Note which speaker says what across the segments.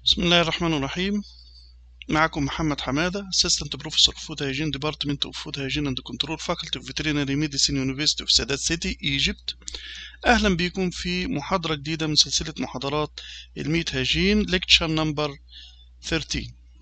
Speaker 1: بسم الله الرحمن الرحيم معكم محمد حمادة Assistant Professor of Food Hygiene Department of Food Hygiene and Control Faculty of Veterinary Medicine University of Sadat City Egypt أهلا بكم في محاضرة جديدة من سلسلة محاضرات الميت هاجين Lecture Number 13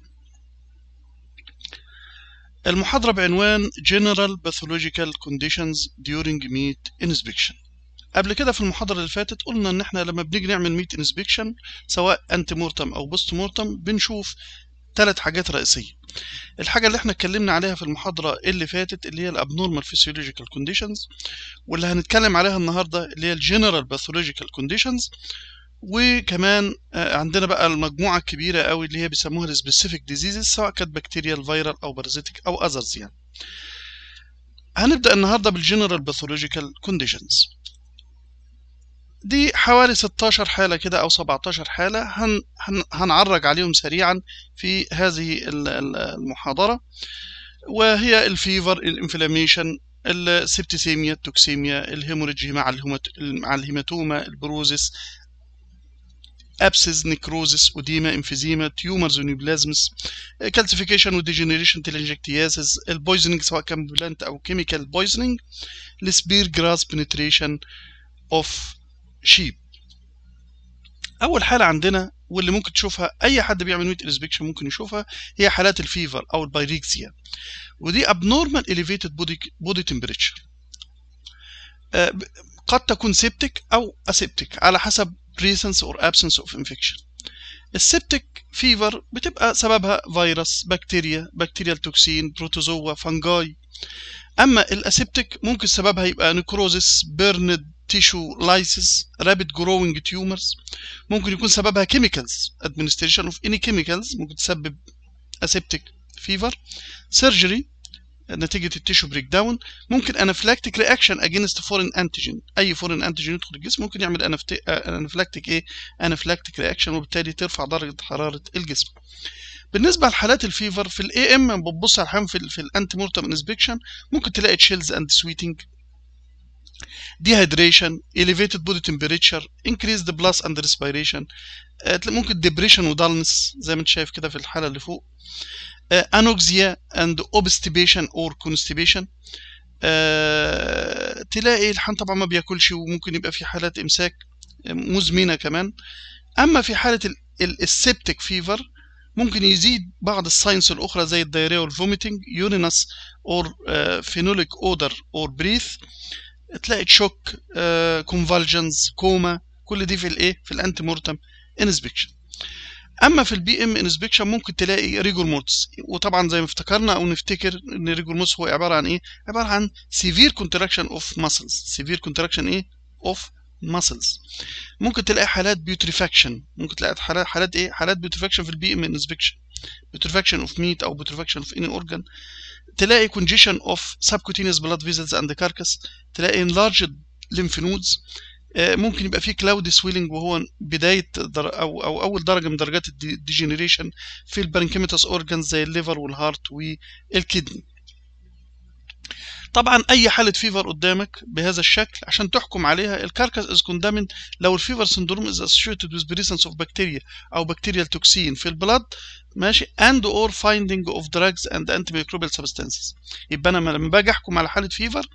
Speaker 1: المحاضرة بعنوان General Pathological Conditions During Meat Inspection قبل كده في المحاضرة اللي فاتت قلنا ان احنا لما بنيجي نعمل ميت انسبكشن سواء انتي مورتم او بوست مورتم بنشوف ثلاث حاجات رئيسية الحاجة اللي احنا اتكلمنا عليها في المحاضرة اللي فاتت اللي هي الابنورمال فيسيولوجيكال كونديشنز واللي هنتكلم عليها النهاردة اللي هي الجنرال باثولوجيكال كونديشنز وكمان عندنا بقى المجموعة الكبيرة قوي اللي هي بيسموها السبيسيفيك ديزيزز سواء كانت بكتيريال فيرال او بارازيتيك او اذرز يعني هنبدأ النهاردة بالجنرال باثولوجيكال كونديشنز دي حوالي 16 حالة كده أو 17 حالة هن هن هنعرج عليهم سريعا في هذه المحاضرة وهي الفيفر الانفلاميشن السبتيسيميا التوكسيميا الهيموريجي مع مع الهيماتوما البروزيس ابسز نيكروزيس وديما انفيزيما تيومرز ونيوبلازمس كالسيفيكيشن وديجنريشن تيلانجكتياسيس البويزنينج سواء كان بلانت او كيميكال بويزنينج السبير جراس بنتريشن اوف شيب اول حاله عندنا واللي ممكن تشوفها اي حد بيعمل ميت انسبكشن ممكن يشوفها هي حالات الفيفر او البايريكسيا ودي abnormal elevated body body temperature قد تكون سيبتك او اسيبتك على حسب presence or absence of infection السيبتك فيفر بتبقى سببها فيروس بكتيريا بكتيريال توكسين بروتوزوا فانجاي اما الاسيبتك ممكن سببها يبقى نيكروزيس بيرند تيشو لايسيس رابid جروينج تيومرز ممكن يكون سببها كيميكالز administration اوف اني كيميكالز ممكن تسبب اسيبتيك فيفر سيرجري نتيجة التيشو بريك داون ممكن انافلاكتيك رياكشن اجينست فورين انتيجين اي فورين انتيجين يدخل الجسم ممكن يعمل انافلاكتيك ايه انافلاكتيك رياكشن وبالتالي ترفع درجة حرارة الجسم بالنسبة لحالات الفيفر في الاي ام بتبص على الحام في, في الانتي مورتم انسبكشن ممكن تلاقي تشيلز اند سويتنج dehydration elevated body temperature increased plus and respiration ممكن depression ودالنس زي ما انت شايف كده في الحالة اللي فوق انوكسيا and obstipation or constipation تلاقي الحان طبعا ما بياكلش وممكن يبقى في حالات امساك مزمنة كمان اما في حالة السبتك فيفر ممكن يزيد بعض الساينس الاخرى زي الدايريا والفوميتنج يورينس اور فينوليك اودر اور بريث تلاقي تشوك كونفالجنز كوما كل دي في الايه في الانتي مورتم انسبكشن اما في البي ام انسبكشن ممكن تلاقي ريجور مورتس وطبعا زي ما افتكرنا او نفتكر ان ريجور مورتس هو عباره عن ايه عباره عن سيفير كونتراكشن اوف ماسلز سيفير كونتراكشن ايه اوف ماسلز ممكن تلاقي حالات بيوتريفاكشن ممكن تلاقي حالات حالات ايه حالات بيوتريفاكشن في البي ام انسبكشن بيوتريفاكشن اوف ميت او بيوتريفاكشن اوف اني اورجان تلاقي congestion of subcutaneous blood vessels and carcass تلاقي enlarged lymph nodes ممكن يبقى فيه cloudy swelling وهو بداية در أو, أو أول درجة من درجات الديجنريشن في البرنكيميتاس أورجانز زي الليفر والهارت والكدني طبعا اي حاله فيفر قدامك بهذا الشكل عشان تحكم عليها الكاركاس از كوندامن لو الفيفر سندروم از اسوشيتد وذ بريسنس اوف بكتيريا او بكتيريال توكسين في البلاد ماشي and or finding of drugs and antimicrobial substances يبقى انا لما باجي احكم على حاله فيفر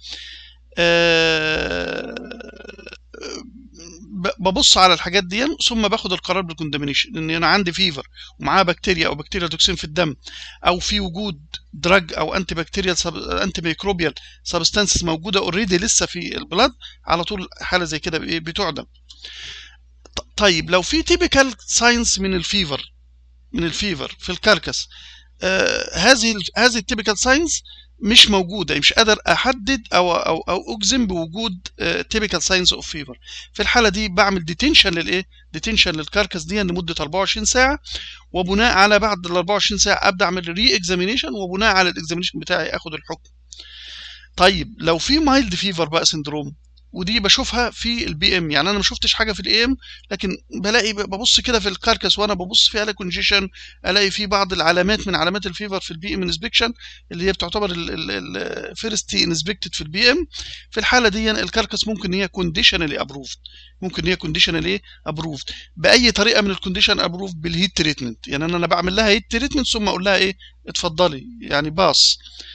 Speaker 1: أه ببص على الحاجات دي ثم باخد القرار بالكوندامينيشن ان انا عندي فيفر ومعاه بكتيريا او بكتيريا توكسين في الدم او في وجود دراج او انتي بكتيريال انتي ميكروبيال سبستانسز موجوده اوريدي لسه في البلاد على طول حاله زي كده بتعدم طيب لو في تيبيكال ساينس من الفيفر من الفيفر في الكركس آه هذه هذه التيبيكال ساينس مش موجوده مش قادر احدد او او او اجزم بوجود تيبيكال ساينس اوف فيفر في الحاله دي بعمل ديتنشن للايه ديتنشن للكركس دي لمده 24 ساعه وبناء على بعد ال 24 ساعه ابدا اعمل ري اكزامينيشن وبناء على الاكزامينيشن بتاعي اخد الحكم طيب لو في مايلد فيفر بقى سندروم ودي بشوفها في البي ام يعني انا ما شفتش حاجه في الاي ام لكن بلاقي ببص كده في الكاركس وانا ببص فيها على كونجيشن الاقي في بعض العلامات من علامات الفيفر في البي ام انسبكشن اللي هي بتعتبر الفيرست انسبكتد في البي ام في الحاله دي الكاركس ممكن ان هي كونديشنالي ابروفد ممكن ان هي كونديشنالي ابروفد باي طريقه من الكونديشن ابروف بالهيت تريتمنت يعني انا بعمل لها هيت تريتمنت ثم اقول لها ايه اتفضلي يعني باص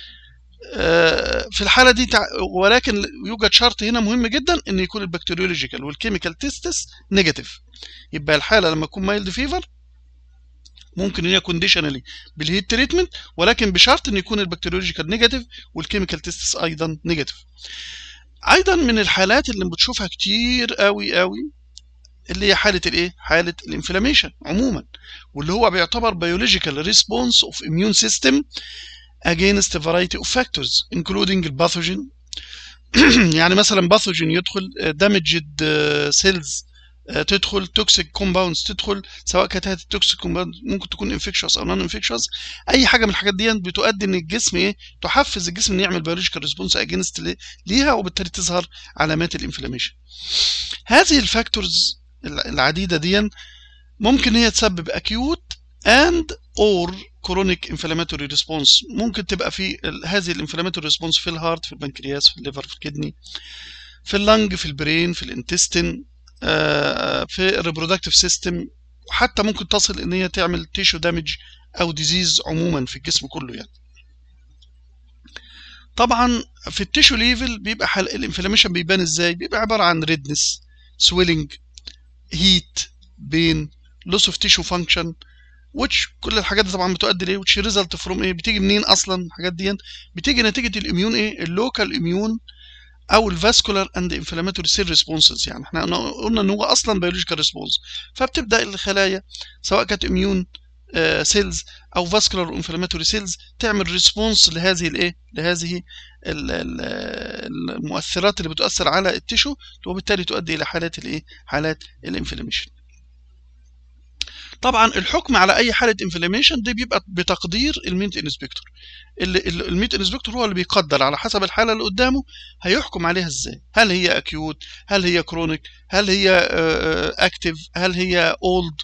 Speaker 1: في الحاله دي تع... ولكن يوجد شرط هنا مهم جدا ان يكون البكتيريولوجيكال والكيميكال تيستس نيجاتيف يبقى الحاله لما تكون مايلد فيفر ممكن ان هي كونديشنالي بالهيت تريتمنت ولكن بشرط ان يكون البكتيريولوجيكال نيجاتيف والكيميكال تيستس ايضا نيجاتيف ايضا من الحالات اللي بتشوفها كتير قوي قوي اللي هي حاله الايه حاله الانفلاميشن عموما واللي هو بيعتبر بيولوجيكال ريسبونس اوف اميون سيستم against a variety of factors including الباثوجين يعني مثلا باثوجين يدخل damaged cells تدخل توكسيك كومباوندز تدخل سواء كانت هذه التوكسيك كومباوند ممكن تكون انفكشوس او نون انفكشوس اي حاجه من الحاجات دي بتؤدي ان الجسم ايه تحفز الجسم انه يعمل بيولوجيكال ريسبونس اجينست ليها وبالتالي تظهر علامات الانفلاميشن هذه الفاكتورز العديده دي ممكن هي تسبب اكيوت اند اور كرونيك انفلاماتوري ريسبونس ممكن تبقى في هذه الانفلاماتوري ريسبونس في الهارت في البنكرياس في الليفر في الكدني في اللنج في البرين في الانتستين في الريبرودكتيف سيستم وحتى ممكن تصل ان هي تعمل تيشو دامج او ديزيز عموما في الجسم كله يعني طبعا في التيشو ليفل بيبقى حل... الانفلاميشن بيبان ازاي بيبقى عباره عن ريدنس سويلنج هيت بين لوس اوف تيشو فانكشن which كل الحاجات دي طبعا بتؤدي لايه which result from ايه بتيجي منين اصلا الحاجات دي بتيجي نتيجه الاميون ايه اللوكال اميون او الفاسكولار اند انفلاماتوري سيل ريسبونسز يعني احنا قلنا ان هو اصلا بيولوجيكال ريسبونس فبتبدا الخلايا سواء كانت اميون سيلز او فاسكولار انفلاماتوري سيلز تعمل ريسبونس لهذه الايه لهذه المؤثرات اللي بتؤثر على التشو وبالتالي تؤدي الى حالات الايه حالات الانفلاميشن طبعا الحكم على اي حاله انفلاميشن دي بيبقى بتقدير الميت انسبكتور الميت انسبكتور هو اللي بيقدر على حسب الحاله اللي قدامه هيحكم عليها ازاي هل هي اكيوت هل هي كرونيك هل هي اكتف هل هي اولد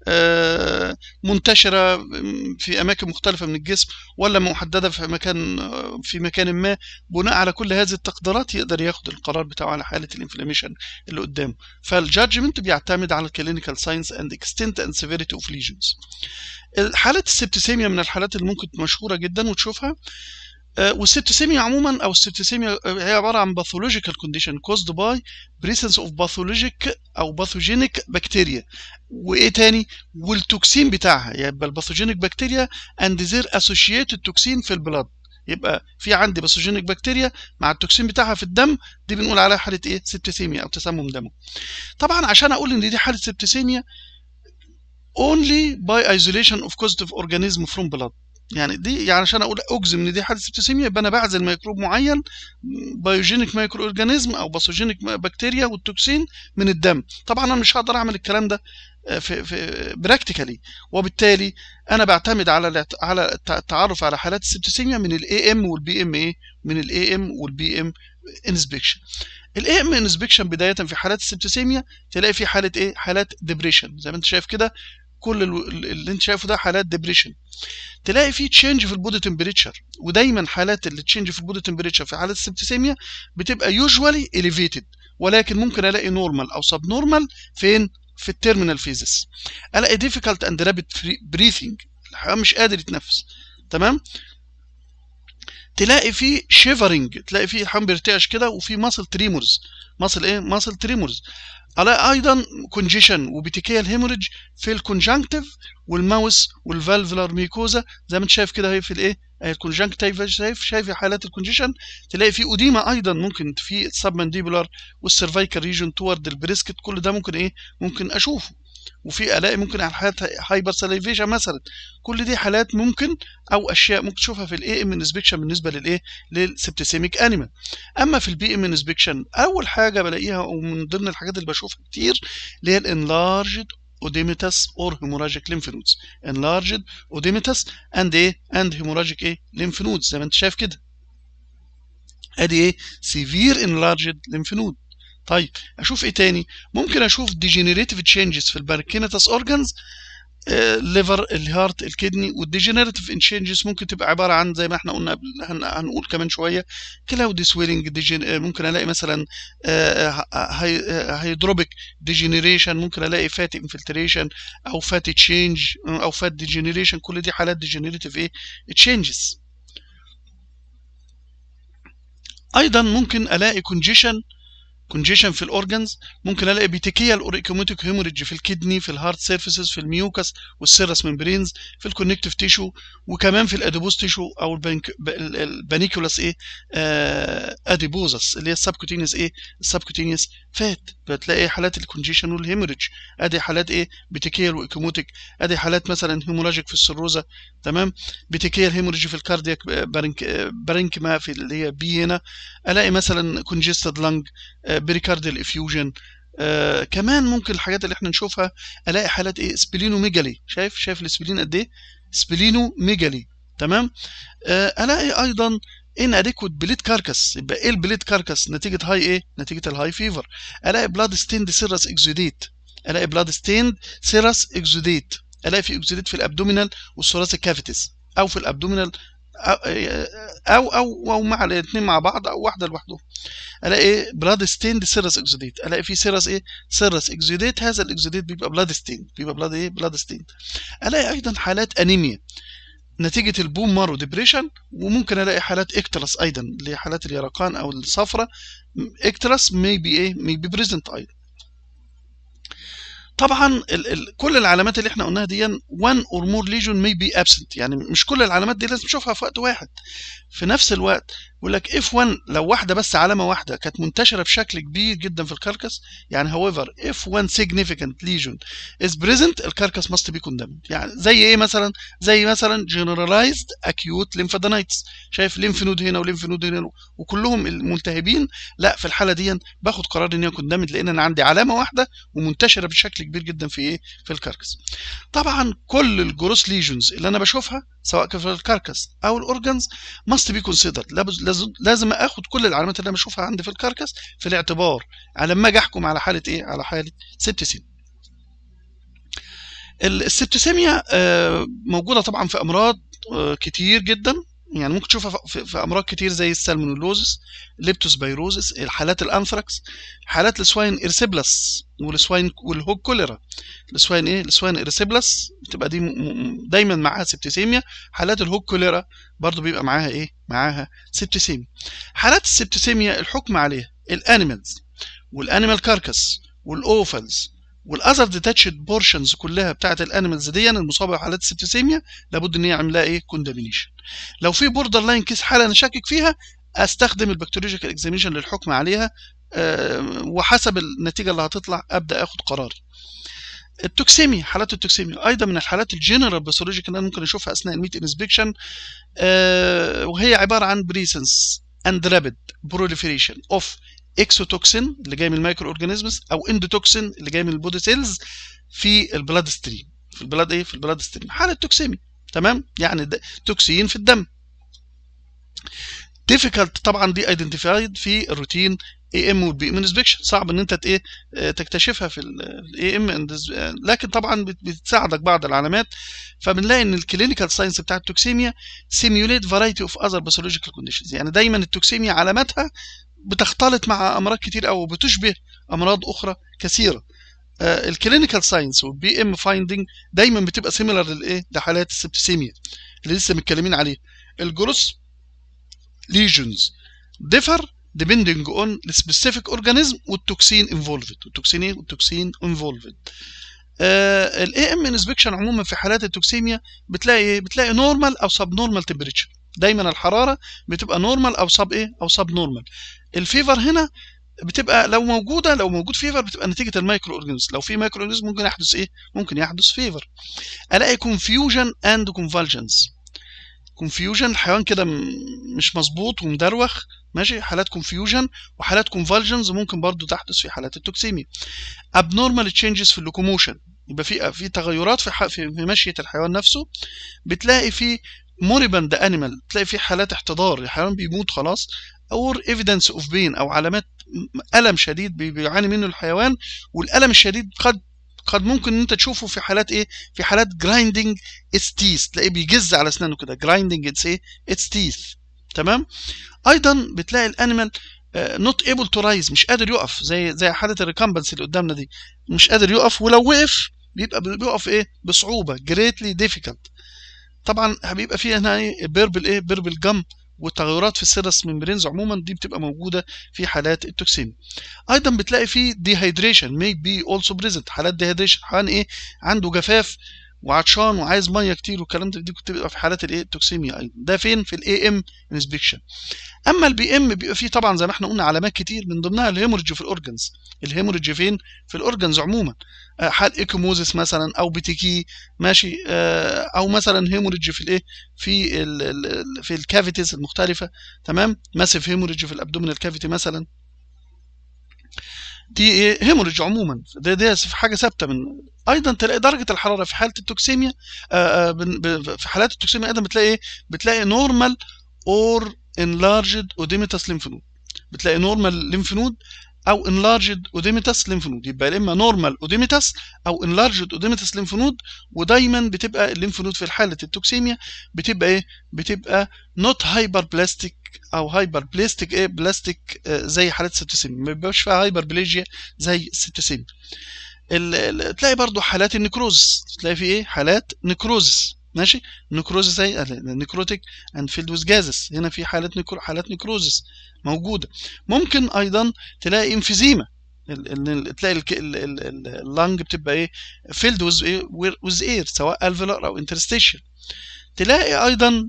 Speaker 1: منتشره في اماكن مختلفه من الجسم ولا محدده في مكان في مكان ما بناء على كل هذه التقديرات يقدر ياخد القرار بتاعه على حاله الانفلاميشن اللي قدامه فالجادجمنت بيعتمد على الكلينيكال ساينس اند اكستنت اند سيفيريتي اوف ليجنز حالات السبتسيميا من الحالات اللي ممكن مشهوره جدا وتشوفها والسبتسيميا عموما او السبتسيميا هي عباره عن باثولوجيكال كونديشن كوزد باي بريسنس اوف باثولوجيك او باثوجينيك بكتيريا وايه تاني والتوكسين بتاعها يبقى الباثوجينيك بكتيريا اند زير اسوشيتد توكسين في البلاد يبقى في عندي باثوجينيك بكتيريا مع التوكسين بتاعها في الدم دي بنقول عليها حاله ايه سبتسيميا او تسمم دموي طبعا عشان اقول ان دي حاله سبتسيميا only by isolation of causative organism from blood يعني دي يعني عشان اقول اجزم ان دي حاله سبتسيميا يبقى انا بعزل ميكروب معين بايوجينيك مايكرو اورجانيزم او باثوجينيك بكتيريا والتوكسين من الدم طبعا انا مش هقدر اعمل الكلام ده في في براكتيكالي وبالتالي انا بعتمد على على التعرف على حالات السبتسيميا من الاي ام والبي ام ايه من الاي ام والبي ام انسبكشن الاي ام انسبكشن بدايه في حالات السبتسيميا تلاقي في حاله ايه حالات ديبريشن زي ما انت شايف كده كل اللي انت شايفه ده حالات ديبريشن تلاقي في تشينج في البودي تمبريتشر ودايما حالات اللي تشينج في البودي تمبريتشر في حالات السبتسيميا بتبقى يوجوالي اليفيتد ولكن ممكن الاقي نورمال او سب نورمال فين في التيرمينال فيزس الاقي ديفيكالت اند رابيد بريثنج مش قادر يتنفس تمام تلاقي في شيفرنج تلاقي في الحمام بيرتعش كده وفي ماسل تريمورز ماسل ايه ماسل تريمورز الاقي ايضا كونجيشن وبيتيكيال هيموريج في الكونجنكتيف والماوس والفالفولار ميكوزا زي ما انت شايف كده هي في الايه الكونجنكتيف شايف شايف حالات الكونجيشن تلاقي في اوديما ايضا ممكن في السب مانديبولار والسيرفايكال ريجون توورد البريسكت كل ده ممكن ايه ممكن اشوفه وفي الاقي ممكن على حالات هايبر ساليفيشن مثلا كل دي حالات ممكن او اشياء ممكن تشوفها في الاي ام انسبكشن بالنسبه للايه للسبتسيميك انيمال اما في البي ام انسبكشن اول حاجه بلاقيها ومن ضمن الحاجات اللي بشوفها كتير اللي هي الانلارجد odematous or hemorrhagic lymph nodes enlarged odematous and ايه and hemorrhagic ايه lymph nodes زي ما انت شايف كده ادي ايه severe enlarged lymph node طيب اشوف ايه تاني ممكن اشوف ديجنريتيف تشينجز في الباركينيتاس اورجانز الليفر الهارت الكدني والديجنريتيف تشينجز ممكن تبقى عباره عن زي ما احنا قلنا هنقول كمان شويه كلاودي سويلنج ممكن الاقي مثلا هيدروبيك ديجنريشن ممكن الاقي فاتي انفلتريشن او فاتي تشينج او فات ديجنريشن كل دي حالات ديجنريتيف ايه تشينجز ايضا ممكن الاقي كونجيشن كونجيشن في الاورجنز ممكن الاقي بيتيكيال اوريكوميتيك هيموريدج في الكدني في الهارت سيرفيسز في الميوكس والسيرس ممبرينز في الكونكتيف تيشو وكمان في الاديبوز تيشو او البانيكولاس ايه آه اديبوزس اللي هي السبكوتينيوس ايه السبكوتينيوس فات بتلاقي حالات الكونجيشن والهيموريدج ادي حالات ايه بيتيكيال وايكوموتيك ادي حالات مثلا هيموراجيك في السروزه تمام بيتيكيال هيموريدج في الكاردياك بارنك بارنكما في اللي هي بي هنا الاقي مثلا كونجستد لانج بريكارديال افيوجن آه كمان ممكن الحاجات اللي احنا نشوفها الاقي حالات ايه سبلينوميجالي شايف شايف السبلين قد ايه سبلينوميجالي تمام آه الاقي ايضا ان اديكوت بليد كاركس يبقى ايه البليد كاركس نتيجه هاي ايه نتيجه الهاي فيفر الاقي بلاد ستيند سيرس اكزوديت الاقي بلاد ستيند سيرس اكزوديت الاقي في اكزوديت في الابدومينال والثوراسيك كافيتيز او في الابدومينال او او او, أو مع الاثنين مع بعض او واحده لوحدهم الاقي بلاد ستيند سيرس اكزوديت الاقي في سيرس ايه سيرس اكزوديت هذا الاكزوديت بيبقى بلاد ستيند بيبقى بلاد ايه بلاد ستيند الاقي ايضا حالات انيميا نتيجة البوم مارو ديبريشن وممكن الاقي حالات اكترس ايضا اللي هي حالات اليرقان او الصفرة اكترس may be ايه may be present ايضا طبعا ال ال كل العلامات اللي احنا قلناها دي one or more lesion may be absent يعني مش كل العلامات دي لازم نشوفها في وقت واحد في نفس الوقت يقول لك if one لو واحده بس علامه واحده كانت منتشره بشكل كبير جدا في الكركس يعني however if one significant lesion is present الكركس must be condemned يعني زي ايه مثلا زي مثلا generalized acute lymphadenitis شايف ليمف نود هنا وليمف نود هنا وكلهم الملتهبين لا في الحاله دي باخد قرار ان هي كوندمد لان انا عندي علامه واحده ومنتشره بشكل كبير جدا في ايه في الكركس طبعا كل الجروس ليجنز اللي انا بشوفها سواء كان في الكركس او الاورجنز ماست بي كونسيدرد لازم لازم اخد كل العلامات اللي انا بشوفها عندي في الكركس في الاعتبار على لما اجي احكم على حاله ايه على حاله سبتسيميا السبتسيميا موجوده طبعا في امراض كتير جدا يعني ممكن تشوفها في امراض كتير زي السالمونيلوزس الليبتوسبيروزس الحالات الانثراكس حالات السواين ارسيبلس والسواين والهوج كوليرا السواين ايه السواين ارسيبلس بتبقى دي دايما معاها سبتسيميا حالات الهوج كوليرا برضو بيبقى معاها ايه معاها سبتسيميا حالات السبتسيميا الحكم عليها الانيمالز والانيمال كاركس والاوفلز والاذر ديتاتشد بورشنز كلها بتاعت الانيمالز دي المصابه بحالات السبتسيميا لابد ان هي اعمل لها ايه كوندامينيشن لو في بوردر لاين كيس حاله انا شاكك فيها استخدم البكتيريولوجيكال اكزامينشن للحكم عليها أه وحسب النتيجه اللي هتطلع ابدا اخد قراري التوكسيميا حالات التوكسيميا ايضا من الحالات الجنرال باثولوجيكال اللي انا ممكن اشوفها اثناء الميت انسبكشن أه وهي عباره عن بريسنس اند رابيد بروليفريشن اوف اكسوتوكسين اللي جاي من المايكرو اورجانيزمز او اندوتوكسين اللي جاي من البودي سيلز في البلاد ستريم في البلاد ايه في البلاد ستريم حاله توكسيميا تمام يعني توكسين في الدم difficult طبعا دي ايدنتيفايد في الروتين اي ام والبي ام انسبكشن صعب ان انت ايه تكتشفها في الاي ام لكن طبعا بتساعدك بعض العلامات فبنلاقي ان الكلينيكال ساينس بتاع التوكسيميا سيميوليت فرايتي اوف اذر باثولوجيكال كونديشنز يعني دايما التوكسيميا علاماتها بتختلط مع امراض كتير قوي وبتشبه امراض اخرى كثيره الكلينيكال ساينس والبي ام فايندنج دايما بتبقى سيميلر للايه لحالات السبتسيميا اللي لسه متكلمين عليها الجروس lesions differ depending on the specific organism والتوكسين involved والتوكسين ايه والتوكسين involved الاي ام انسبكشن عموما في حالات التوكسيميا بتلاقي ايه بتلاقي نورمال او سب نورمال تمبريتشر دايما الحراره بتبقى نورمال او سب ايه او سب نورمال الفيفر هنا بتبقى لو موجوده لو موجود فيفر بتبقى نتيجه المايكرو اورجانيزم لو في مايكرو اورجانيزم ممكن يحدث ايه ممكن يحدث فيفر الاقي كونفيوجن اند كونفالجنز كونفيوجن الحيوان كده مش مظبوط ومدروخ ماشي حالات كونفيوجن وحالات كونفالجنز ممكن برضو تحدث في حالات التوكسيميا ابنورمال تشينجز في اللوكوموشن يبقى في في تغيرات في في مشيه الحيوان نفسه بتلاقي في موريبند انيمال تلاقي في حالات احتضار الحيوان بيموت خلاص اور ايفيدنس اوف بين او علامات الم شديد بيعاني منه الحيوان والالم الشديد قد قد ممكن ان انت تشوفه في حالات ايه في حالات جرايندنج اتس تيث تلاقيه بيجز على اسنانه كده جرايندنج اتس ايه اتس تيث تمام ايضا بتلاقي الانيمال نوت ايبل تو رايز مش قادر يقف زي زي حاله الريكامبنس اللي قدامنا دي مش قادر يقف ولو وقف بيبقى بيقف ايه بصعوبه جريتلي ديفيكالت طبعا بيبقى فيه هنا ايه بيربل ايه بيربل جم والتغيرات في السيرس ممبرينز عموما دي بتبقى موجوده في حالات التوكسيميا ايضا بتلاقي في ديهايدريشن مي بي اولسو بريزنت حالات ديهايدريشن حيوان ايه عنده جفاف وعطشان وعايز ميه كتير والكلام ده دي بتبقى في حالات الايه التوكسيميا ايضا ده فين في الاي ام انسبكشن اما البي ام بيبقى فيه طبعا زي ما احنا قلنا علامات كتير من ضمنها الهيموريدج في الاورجنز الهيموريدج فين في الاورجنز عموما حال ايكوموزيس مثلا او بتيكي ماشي او مثلا هيموريدج في الايه في ال في الكافيتيز المختلفه تمام ماسيف هيموريدج في الابدومينال كافيتي مثلا دي ايه هيموريدج عموما ده ده حاجه ثابته من ايضا تلاقي درجه الحراره في حاله التوكسيميا في حالات التوكسيميا ايضا بتلاقي ايه بتلاقي نورمال اور enlarged odematous lymph node بتلاقي نورمال lymph node او enlarged odematous lymph node يبقى يا اما نورمال odematous او enlarged odematous lymph node ودايما بتبقى الليمف نود في حاله التوكسيميا بتبقى ايه بتبقى not hyperplastic او هايبر بلاستيك ايه بلاستيك آه زي حالات السبتسيميا ما بيبقاش فيها هايبر بليجيا زي السبتسيميا تلاقي برضو حالات النكروز تلاقي في ايه حالات نكروزس ماشي نكروزس زي نكروتيك اند فيلد ويز جازس هنا في حالات نكرو حالات نكروزس موجوده ممكن ايضا تلاقي انفيزيما تلاقي اللنج بتبقى ايه فيلد ويز ايه ويز اير سواء الفيلر او انترستيشن تلاقي ايضا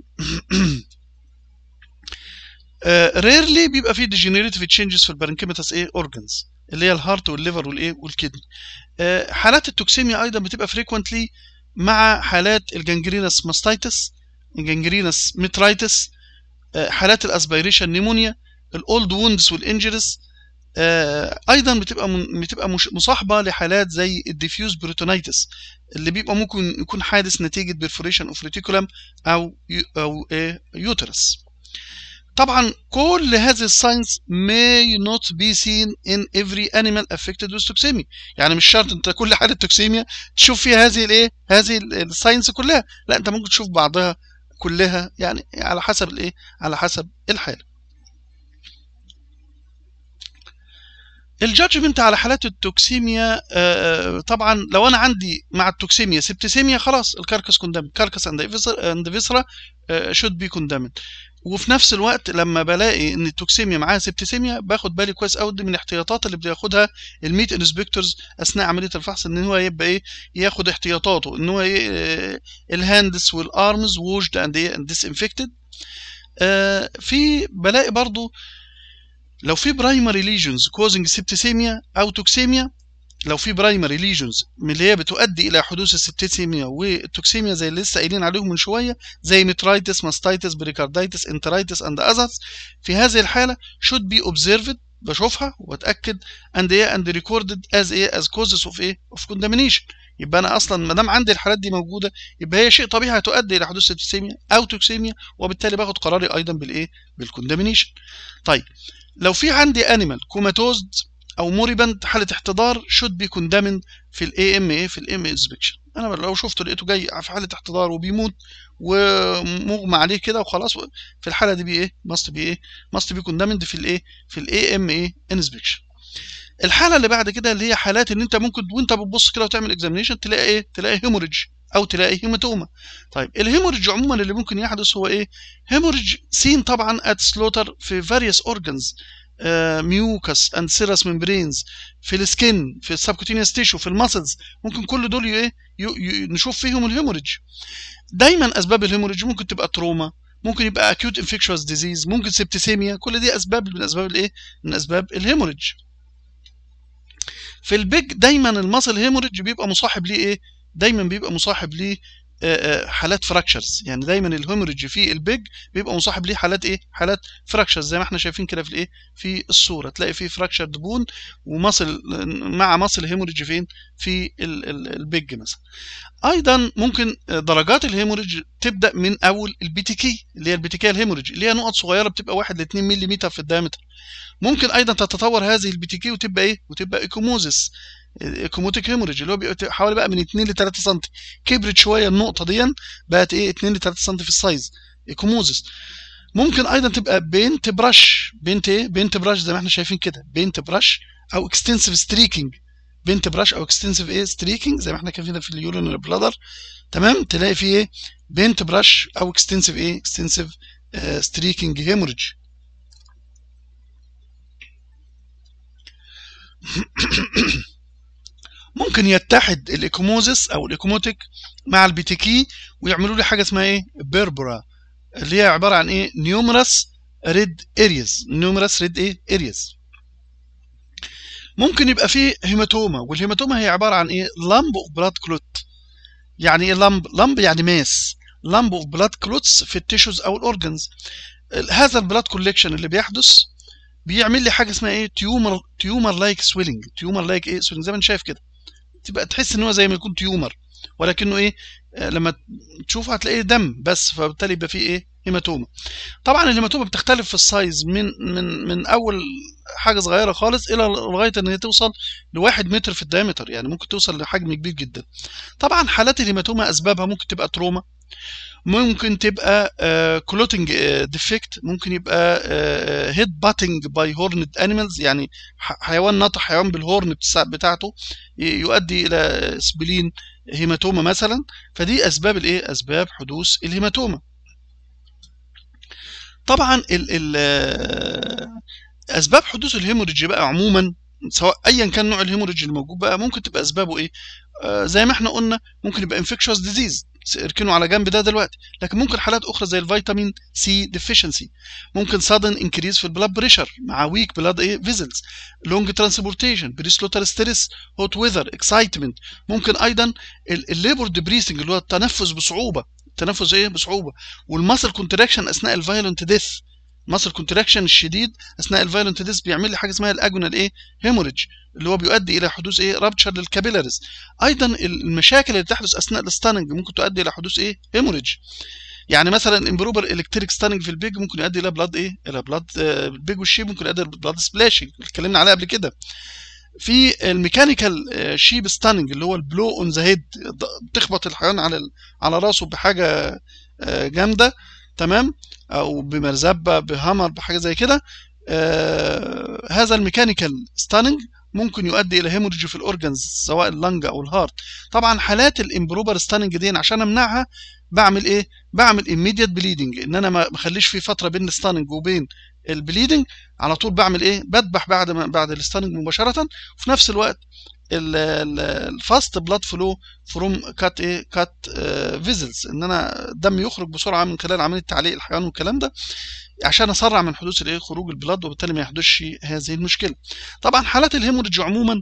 Speaker 1: ريرلي بيبقى في ديجنريتيف تشينجز في البارنكيماتس ايه اورجانز اللي هي الهارت والليفر والايه والكدني حالات التوكسيميا ايضا بتبقى فريكوينتلي مع حالات الجنجرينس ماستايتس الجنجرينس ميترايتس حالات الاسبيريشن نيمونيا الاولد ووندز والانجريز ايضا بتبقى بتبقى مصاحبه لحالات زي الديفيوز بروتونيتس اللي بيبقى ممكن يكون حادث نتيجه بيرفوريشن اوف ريتيكولم او او يوترس طبعا كل هذه الساينس may not be seen in every animal affected with toxemia يعني مش شرط انت كل حاله توكسيميا تشوف فيها هذه الايه هذه الساينس كلها لا انت ممكن تشوف بعضها كلها يعني على حسب الايه على حسب الحاله الجادجمنت على حالات التوكسيميا طبعا لو انا عندي مع التوكسيميا سبتسيميا خلاص الكاركس كوندامن كاركس اند فيسرا شود بي كوندامن وفي نفس الوقت لما بلاقي ان التوكسيميا معاها سبتسيميا باخد بالي كويس قوي من الاحتياطات اللي بياخدها الميت انسبكتورز اثناء عمليه الفحص ان هو يبقى ايه ياخد احتياطاته ان هو إيه الهاندس والارمز ووشد اند اند ديسانفكتد في بلاقي برضو لو في برايمري ليجنز كوزنج سبتسيميا او توكسيميا لو في برايمري ليجنز من اللي هي بتؤدي الى حدوث السبتسيميا والتوكسيميا زي اللي لسه قايلين عليهم من شويه زي ميترايتس ماستايتس بريكاردايتس انترايتس اند اذرز في هذه الحاله should be observed بشوفها واتاكد and ايه and recorded as ايه as causes of ايه of contamination يبقى انا اصلا ما دام عندي الحالات دي موجوده يبقى هي شيء طبيعي هتؤدي الى حدوث سبتسيميا او توكسيميا وبالتالي باخد قراري ايضا بالايه بالكوندامينيشن طيب لو في عندي انيمال كوماتوزد او موريبند حاله احتضار should be condemned في الاي ام ايه في الاي ام انسبكشن انا لو شفته لقيته جاي في حاله احتضار وبيموت ومغمى عليه كده وخلاص في الحاله دي بي ايه ماست بي ايه ماست بي كوندمند في الايه في الاي ام ايه انسبكشن الحاله اللي بعد كده اللي هي حالات ان انت ممكن وانت بتبص كده وتعمل اكزامينيشن تلاقي ايه تلاقي هيموريدج او تلاقي هيماتوما طيب الهيموريدج عموما اللي ممكن يحدث هو ايه هيموريدج سين طبعا ات سلوتر في فاريوس اورجانز ميوكس اند سيرس ممبرينز في السكين في السبكوتينيوس تيشو في الماسلز ممكن كل دول ايه نشوف فيهم الهيموريدج دايما اسباب الهيموريدج ممكن تبقى تروما ممكن يبقى اكيوت انفكشوس ديزيز ممكن سبتسيميا كل دي اسباب من اسباب الايه من اسباب الهيموريدج في البيج دايما الماسل هيموريدج بيبقى مصاحب ليه ايه دايما بيبقى مصاحب ليه حالات فراكشرز يعني دايما الهيموريدج في البيج بيبقى مصاحب ليه حالات ايه حالات فراكشرز زي ما احنا شايفين كده في الايه في الصوره تلاقي في فراكشر بون ومصل مع مصل هيموريدج فين في البيج مثلا ايضا ممكن درجات الهيموريدج تبدا من اول البي تي كي اللي هي البي تي كي الهيموريدج اللي هي نقط صغيره بتبقى 1 ل 2 ملم في الدايمتر ممكن ايضا تتطور هذه البي تي كي وتبقى ايه وتبقى ايكوموزيس ايكوموتيك هيموريدج اللي هو بيبقى حوالي بقى من 2 ل 3 سم كبرت شويه النقطه دي بقت ايه 2 ل 3 سم في السايز ايكوموزيس ممكن ايضا تبقى بينت براش بينت ايه بينت براش زي ما احنا شايفين كده بينت براش او اكستنسيف ستريكنج بينت براش او اكستنسيف ايه ستريكنج زي ما احنا كان في اليورينال بلادر تمام تلاقي فيه ايه بينت براش او اكستنسيف ايه اكستنسيف ستريكنج هيموريدج ممكن يتحد الايكوموزيس او الايكوموتيك مع البيتيكي ويعملوا لي حاجه اسمها ايه بيربرا اللي هي عباره عن ايه نيومرس ريد ارياز نيومرس ريد ايه ارياز ممكن يبقى فيه هيماتوما والهيماتوما هي عباره عن ايه لامب اوف بلاد كلوت يعني ايه لامب لامب يعني ماس لامب اوف بلاد كلوتس في التيشوز او الاورجنز هذا البلاد كوليكشن اللي بيحدث بيعمل لي حاجه اسمها ايه تيومر تيومر لايك سويلنج تيومر لايك ايه سويلنج زي ما انت شايف كده تبقى تحس ان هو زي ما يكون تيومر ولكنه ايه آه لما تشوفه هتلاقيه دم بس فبالتالي يبقى فيه ايه هيماتوما طبعا الهيماتوما بتختلف في السايز من من من اول حاجه صغيره خالص الى لغايه ان هي توصل لواحد متر في الدايمتر يعني ممكن توصل لحجم كبير جدا طبعا حالات الهيماتوما اسبابها ممكن تبقى تروما ممكن تبقى كلوتنج ديفكت ممكن يبقى هيد باتنج باي هورند انيمالز يعني حيوان نطح حيوان بالهورن بتاعته يؤدي الى سبلين هيماتوما مثلا فدي اسباب الايه اسباب حدوث الهيماتوما طبعا ال ال اسباب حدوث الهيموريدج بقى عموما سواء ايا كان نوع الهيموريدج الموجود بقى ممكن تبقى اسبابه ايه آه زي ما احنا قلنا ممكن يبقى انفكشوس ديزيز اركنوا على جنب ده دلوقتي لكن ممكن حالات اخرى زي الفيتامين سي ديفيشنسي ممكن سادن انكريز في البلاد بريشر مع ويك بلاد ايه فيزلز لونج ترانسبورتيشن بريسلوتر ستريس هوت ويذر اكسايتمنت ممكن ايضا الليبر ديبريسنج اللي هو التنفس بصعوبه التنفس ايه بصعوبه والماسل كونتراكشن اثناء الفايولنت ديث ماسل كونتراكشن الشديد اثناء الفايولنت ديث بيعمل لي حاجه اسمها الاجونال ايه هيموريدج اللي هو بيؤدي الى حدوث ايه رابتشر للكابيلاريز ايضا المشاكل اللي تحدث اثناء الستاننج ممكن تؤدي الى حدوث ايه هيموريدج يعني مثلا امبروبر الكتريك ستاننج في البيج ممكن يؤدي الى بلاد ايه الى بلاد آه البيج والشيب ممكن يؤدي الى بلاد سبلاشنج اتكلمنا عليها قبل كده في الميكانيكال شيب ستاننج اللي هو البلو اون ذا هيد بتخبط الحيوان على على راسه بحاجه جامده تمام او بمرزبه بهامر بحاجه زي كده آه هذا الميكانيكال ستاننج ممكن يؤدي الى هيموريدج في الاورجنز سواء اللنج او الهارت طبعا حالات الامبروبر ستاننج دي عشان امنعها بعمل ايه بعمل immediate بليدنج ان انا ما اخليش في فتره بين الستاننج وبين البليدنج على طول بعمل ايه بدبح بعد ما بعد الستاننج مباشره وفي نفس الوقت الفاست بلاد فلو فروم كات ايه كات فيزلز ان انا الدم يخرج بسرعه من خلال عمليه تعليق الحيوان والكلام ده عشان اسرع من حدوث الايه خروج البلاد وبالتالي ما يحدثش هذه المشكله طبعا حالات الهيموريدج عموما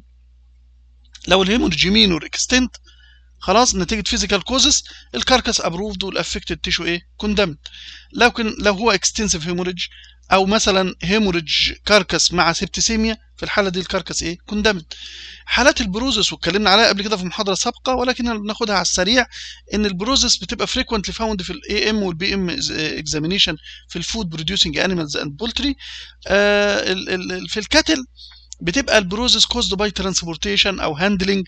Speaker 1: لو الهيموريدج مينور اكستنت خلاص نتيجه فيزيكال كوزز الكاركس ابروفد والافكتد تيشو ايه كوندمد لكن لو هو اكستنسيف هيموريدج او مثلا هيموريدج كاركس مع سيبتسيميا في الحاله دي الكاركس ايه كوندمد حالات البروزس واتكلمنا عليها قبل كده في محاضره سابقه ولكن بناخدها على السريع ان البروزس بتبقى فريكوينتلي فاوند في الاي ام والبي ام اكزامينيشن في الفود بروديوسنج انيمالز اند بولتري في الكاتل بتبقى البروزس كوزد باي ترانسبورتيشن او هاندلنج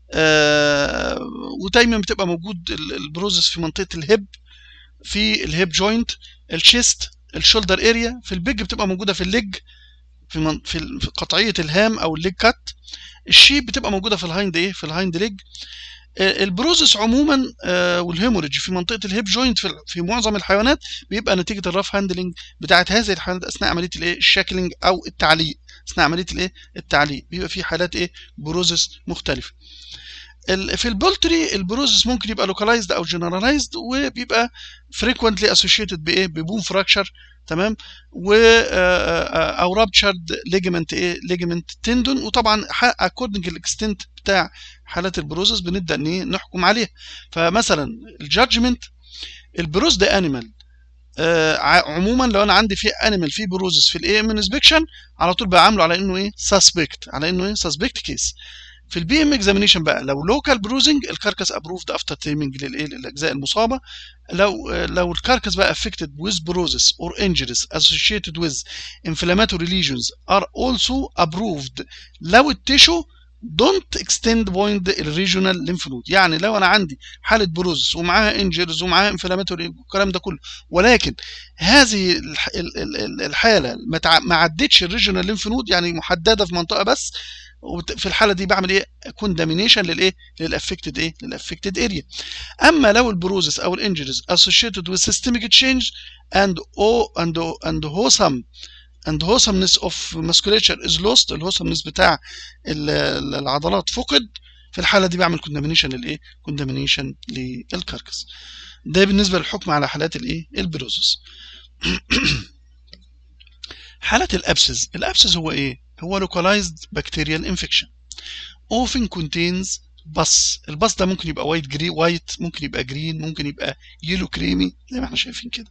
Speaker 1: آه ودايما بتبقى موجود البروزس في منطقه الهيب في الهيب جوينت الشيست الشولدر اريا في البيج بتبقى موجوده في الليج في, من في قطعيه الهام او الليج كات الشيب بتبقى موجوده في الهايند ايه في الهايند ليج البروزس عموما آه والهيموريدج في منطقه الهيب جوينت في, في معظم الحيوانات بيبقى نتيجه الراف هاندلنج بتاعه هذه الحيوانات اثناء عمليه الايه الشاكلينج او التعليق اثناء عمليه الايه التعليق بيبقى في حالات ايه بروزس مختلفه ال- في البولتري البروزس ممكن يبقى لوكالايزد او جنرالايزد وبيبقى فريكوينتلي اسوشيتد بايه ببون فراكشر تمام و آه، آه، او رابتشرد ليجمنت ايه ليجمنت تندون وطبعا اكوردنج الاكستنت بتاع حالات البروزس بنبدا ان إيه؟ نحكم عليها فمثلا الجادجمنت البروز ده انيمال عموما لو انا عندي في انيمال في بروزس في الاي ام انسبكشن على طول بعامله على انه ايه سسبكت على انه ايه سسبكت كيس في البي ام اكزامينيشن بقى لو لوكال بروزنج الكاركس ابروفد افتر تيمنج للايه للاجزاء المصابه لو لو الكاركس بقى affected with bruises or injuries associated with inflammatory lesions are also approved لو التيشو don't extend beyond الريجونال lymph node يعني لو انا عندي حاله بروز ومعاها انجرز ومعاها انفلاماتوري والكلام ده كله ولكن هذه الح- ال- ال- ال- الحاله ما تع- ما عدتش الريجونال lymph node يعني محدده في منطقه بس وبت- في الحاله دي بعمل ايه كوندامينيشن للايه للافكتد ايه للافكتد اريا اما لو البروزس او الانجريز associated with systemic change and o and and wholesome and wholesomeness of musculature is lost الهوسمنس بتاع ال- ال- العضلات فقد في الحاله دي بعمل كوندامينيشن للايه كوندامينيشن للكاركس ده بالنسبه للحكم على حالات الايه البروزس حالة الابسس الابسس هو ايه هو localized bacterial infection often contains بص البص ده ممكن يبقى وايت جري وايت ممكن يبقى جرين ممكن يبقى يلو كريمي زي ما احنا شايفين كده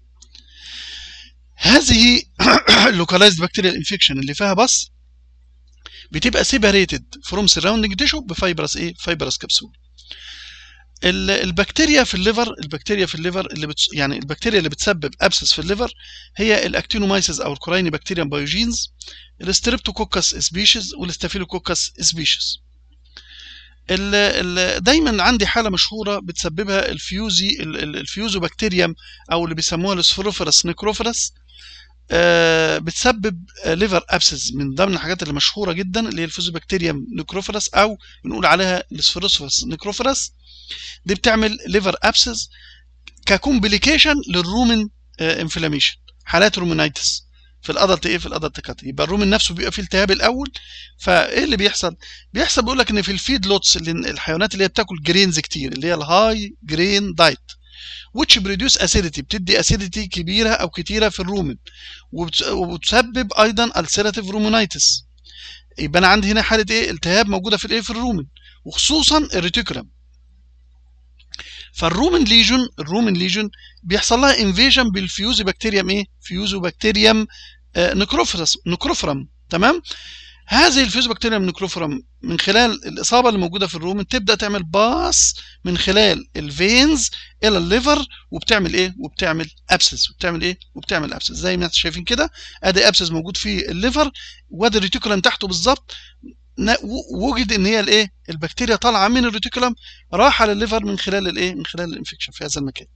Speaker 1: هذه localized bacterial infection اللي فيها بص بتبقى separated from surrounding tissue بفايبرس ايه فايبرس كبسول ال- البكتيريا في الليفر البكتيريا في الليفر اللي بتس... يعني البكتيريا اللي بتسبب ابسس في الليفر هي الاكتينومايسيس او الكورايني بكتيريا بايوجينز الستريبتوكوكس سبيشيز والستافيلوكوكس سبيشيز ال... ال... دايما عندي حاله مشهوره بتسببها الفيوزي ال- ال- الفيوزو بكتيريم او اللي بيسموها السفروفرس نيكروفرس آه، بتسبب ليفر ابسس من ضمن الحاجات اللي مشهوره جدا اللي هي الفيزوبكتيريم نيكروفرس او بنقول عليها السفروفرس نيكروفرس دي بتعمل ليفر ابسس ككومبليكيشن للرومن انفلاميشن حالات رومينايتس في الادلت ايه في الادلت كات يبقى الرومن نفسه بيبقى فيه التهاب الاول فايه اللي بيحصل بيحصل بيقول لك ان في الفيد لوتس اللي الحيوانات اللي هي بتاكل جرينز كتير اللي هي الهاي جرين دايت which produce acidity بتدي acidity كبيره او كتيره في الرومن وبت- وبتسبب ايضا ulcerative رومونايتس يبقى انا عندي هنا حاله ايه التهاب موجوده في الايه في الرومن وخصوصا الريتيكولم فالرومن ليجون الرومن ليجون بيحصل لها انفيجن بالفيوزو بكتيريم ايه فيوزو بكتيريم نكروفرس نكروفرم تمام هذه الفيوزو بكتيريم نكروفرم من خلال الاصابه اللي موجوده في الرومن تبدا تعمل باس من خلال الفينز الى الليفر وبتعمل ايه وبتعمل ابسس وبتعمل ايه وبتعمل ابسس زي ما انتم شايفين كده ادي ابسس موجود في الليفر وادي الريتيكولم تحته بالظبط نا- و- وجد ان هي الايه البكتيريا طالعه من الريتيكولم راحه للليفر من خلال الايه من خلال الانفكشن في هذا المكان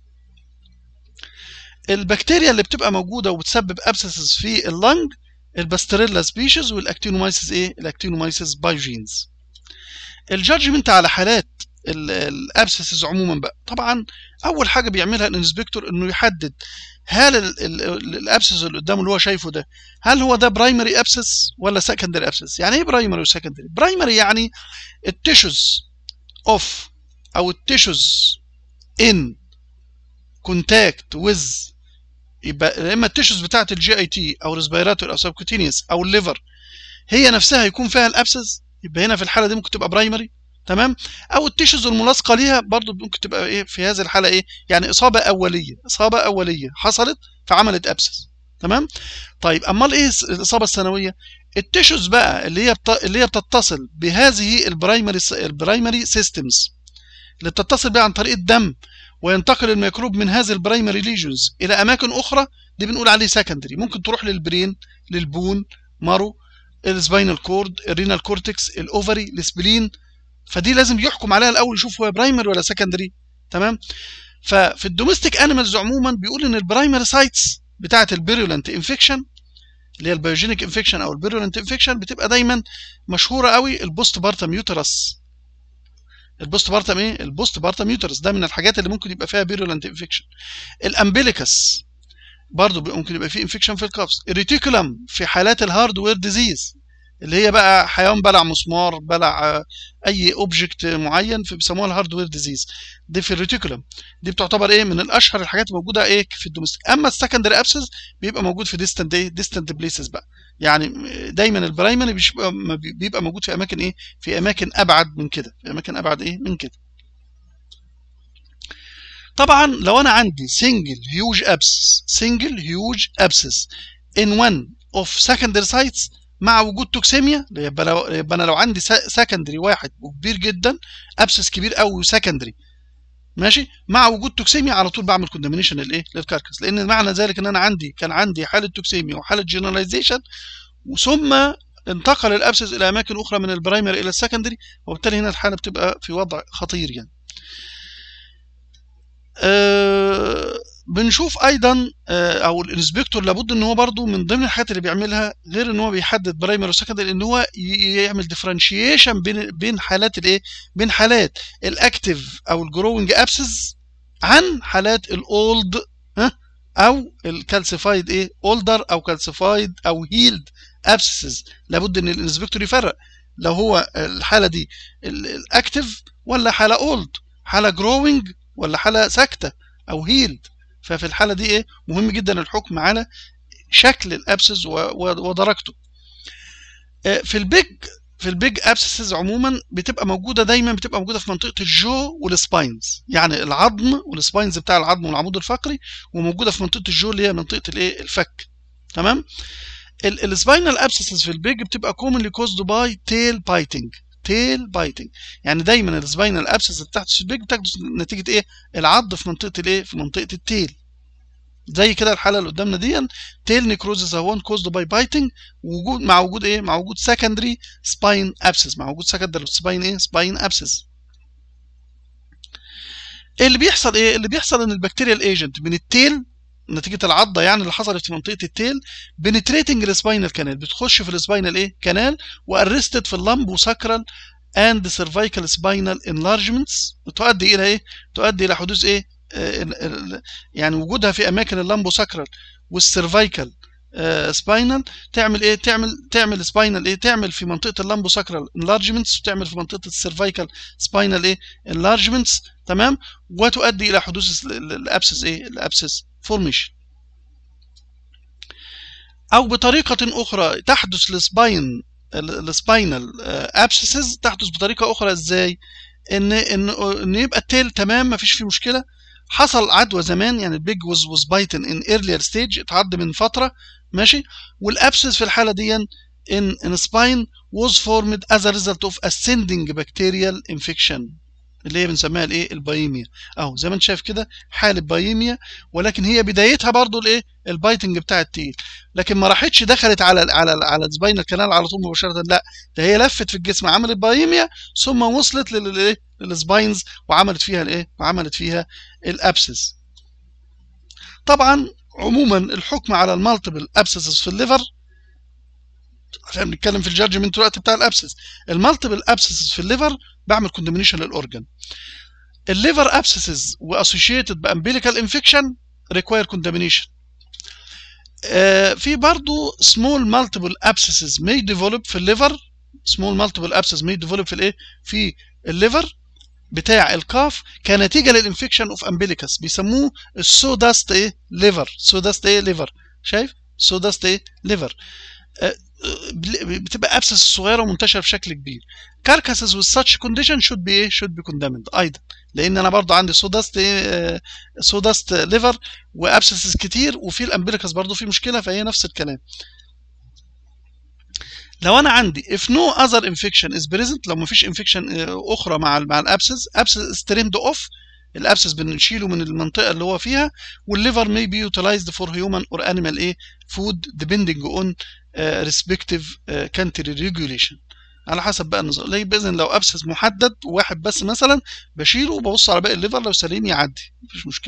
Speaker 1: البكتيريا اللي بتبقى موجوده وبتسبب ابسسز في اللنج الباستريلا سبيشيز والاكتينومايسيس ايه الاكتينومايسيس بايجينز الجادجمنت على حالات الابسسز عموما بقى طبعا اول حاجه بيعملها الانسبكتور انه يحدد هل الابسس اللي قدامه اللي هو شايفه ده هل هو ده برايمري ابسس ولا سكندري ابسس يعني ايه برايمري وسكندري برايمري يعني التيشوز اوف او التيشوز ان كونتاكت ويز يبقى يا اما التيشوز بتاعه الجي اي تي او ريسبيراتور او سبكوتينيوس او الليفر هي نفسها يكون فيها الابسس يبقى هنا في الحاله دي ممكن تبقى برايمري تمام او التيشوز الملاصقه ليها برضو ممكن تبقى ايه في هذه الحاله ايه يعني اصابه اوليه اصابه اوليه حصلت فعملت ابسس تمام طيب امال ايه الاصابه الثانويه التيشوز بقى اللي هي بت... اللي هي بتتصل بهذه البرايمري البرايمري سيستمز اللي بتتصل بها عن طريق الدم وينتقل الميكروب من هذه البرايمري ليجنز الى اماكن اخرى دي بنقول عليه سكندري ممكن تروح للبرين للبون مارو السباينال كورد الرينال كورتكس الاوفري السبلين فدي لازم يحكم عليها الاول يشوف هو برايمري ولا سكندري تمام ففي الدوميستيك انيمالز عموما بيقول ان البرايمري سايتس بتاعه البيرولنت انفكشن اللي هي البيوجينيك انفكشن او البيرولنت انفكشن بتبقى دايما مشهوره قوي البوست بارتم يوترس البوست بارتم ايه البوست بارتم يوترس ده من الحاجات اللي ممكن يبقى فيها بيرولنت انفكشن الامبليكس برضه ممكن يبقى فيه انفكشن في الكابس الريتيكولم في حالات الهاردوير ديزيز اللي هي بقى حيوان بلع مسمار بلع اي اوبجكت معين في بيسموها الهاردوير ديزيز دي في الريتيكولم دي بتعتبر ايه من الاشهر الحاجات الموجوده ايه في الدومستيك اما السكندري ابسس بيبقى موجود في ديستنت ايه ديستنت بليسز بقى يعني دايما البرايمري بيبقى موجود في اماكن ايه في اماكن ابعد من كده في اماكن ابعد ايه من كده طبعا لو انا عندي single huge abscess single huge abscess in one of secondary sites مع وجود توكسيميا يبقى لو يبقى انا لو عندي سكندري واحد وكبير جدا ابسس كبير قوي وسكندري ماشي مع وجود توكسيميا على طول بعمل كوندمينيشن للايه للكاركس لان معنى ذلك ان انا عندي كان عندي حاله توكسيميا وحاله جنراليزيشن ثم انتقل الابسس الى اماكن اخرى من البرايمري الى السكندري وبالتالي هنا الحاله بتبقى في وضع خطير يعني أه بنشوف ايضا او الانسبكتور لابد ان هو برضو من ضمن الحاجات اللي بيعملها غير ان هو بيحدد برايمري وسكندري ان هو يعمل ديفرنشيشن بين بين حالات الايه بين حالات الاكتيف او الجروينج ابسز عن حالات الاولد ها او الكالسيفايد ايه اولدر او كالسيفايد او هيلد ابسز لابد ان الانسبكتور يفرق لو هو الحاله دي الاكتيف ولا حاله اولد حاله جروينج ولا حاله ساكته او هيلد ففي الحالة دي ايه مهم جدا الحكم على شكل الابسس ودرجته في البيج في البيج ابسسز عموما بتبقى موجوده دايما بتبقى موجوده في منطقه الجو والسباينز يعني العظم والسباينز بتاع العظم والعمود الفقري وموجوده في منطقه الجو اللي هي منطقه الايه الفك تمام السباينال ابسسز في البيج بتبقى commonly caused by tail biting تيل بايتنج يعني دايما السباينال ابسس اللي تحت البيج بتحدث نتيجه ايه العض في منطقه الايه في منطقه التيل زي كده الحاله اللي قدامنا دي تيل نيكروزس اهون كوزد باي بايتنج وجود مع وجود ايه مع وجود سكندري سباين ابسس مع وجود سكندري سباين ايه سباين ابسس اللي بيحصل ايه اللي بيحصل ان البكتيريال ايجنت من التيل نتيجه العضه يعني اللي حصلت في منطقه التيل بنتريتنج السباينال كانال بتخش في السباينال ايه كانال وارستد في اللمبو ساكرال اند سيرفايكال سباينال انلارجمنتس تؤدي الى ايه تؤدي الى حدوث ايه آه يعني وجودها في اماكن اللمبو ساكرال والسيرفايكال آه سباينال تعمل ايه تعمل تعمل سباينال ايه تعمل في منطقه اللمبو ساكرال انلارجمنتس وتعمل في منطقه السيرفايكال سباينال ايه انلارجمنتس تمام وتؤدي الى حدوث الابسس ايه الابسس فورميشن او بطريقه اخرى تحدث السباين السباينال ابسسز تحدث بطريقه اخرى ازاي ان ان ان يبقى التيل تمام مفيش فيه مشكله حصل عدوى زمان يعني البيج واز واز بايتن ان ايرلير ستيج اتعض من فتره ماشي والابسس في الحاله دي ان ان سباين was formed as a result of ascending bacterial infection اللي هي بنسميها الايه البايميا اهو زي ما انت شايف كده حاله بايميا ولكن هي بدايتها برضو الايه البايتنج بتاع التيل لكن ما راحتش دخلت على على على سباينال كانال على طول مباشره لا ده هي لفت في الجسم عملت بايميا ثم وصلت للايه للسباينز وعملت فيها الايه وعملت فيها الابسس طبعا عموما الحكم على المالتيبل ابسسز في الليفر عشان بنتكلم في الجادجمنت دلوقتي بتاع الابسس المالتيبل ابسسز في الليفر بعمل كوندمينيشن للاورجن الليفر ابسسز واسوشيتد بامبيليكال انفكشن ريكواير كوندمينيشن في برضه سمول مالتيبل ابسسز may develop في الليفر سمول مالتيبل ابسس may develop في الايه في الليفر بتاع الكاف كنتيجه للانفكشن اوف امبيليكس بيسموه السوداست ايه ليفر سوداست ايه ليفر شايف سوداست ايه ليفر بتبقى ابسس صغيره ومنتشره بشكل كبير كاركاسز with such condition should be ايه should be condemned ايضا لان انا برضو عندي سوداست ايه سوداست ليفر وابسسز كتير وفي الامبليكس برضو في مشكله فهي نفس الكلام لو انا عندي if no other infection is present لو ما فيش infection اخرى مع مع الابسس ابسس trimmed off الابسس بنشيله من المنطقه اللي هو فيها والليفر may be utilized for human or animal ايه food depending on uh, respective uh, country regulation على حسب بقى النظام ليه باذن لو ابسس محدد واحد بس مثلا بشيله وببص على باقي الليفر لو سليم يعدي مفيش مشكله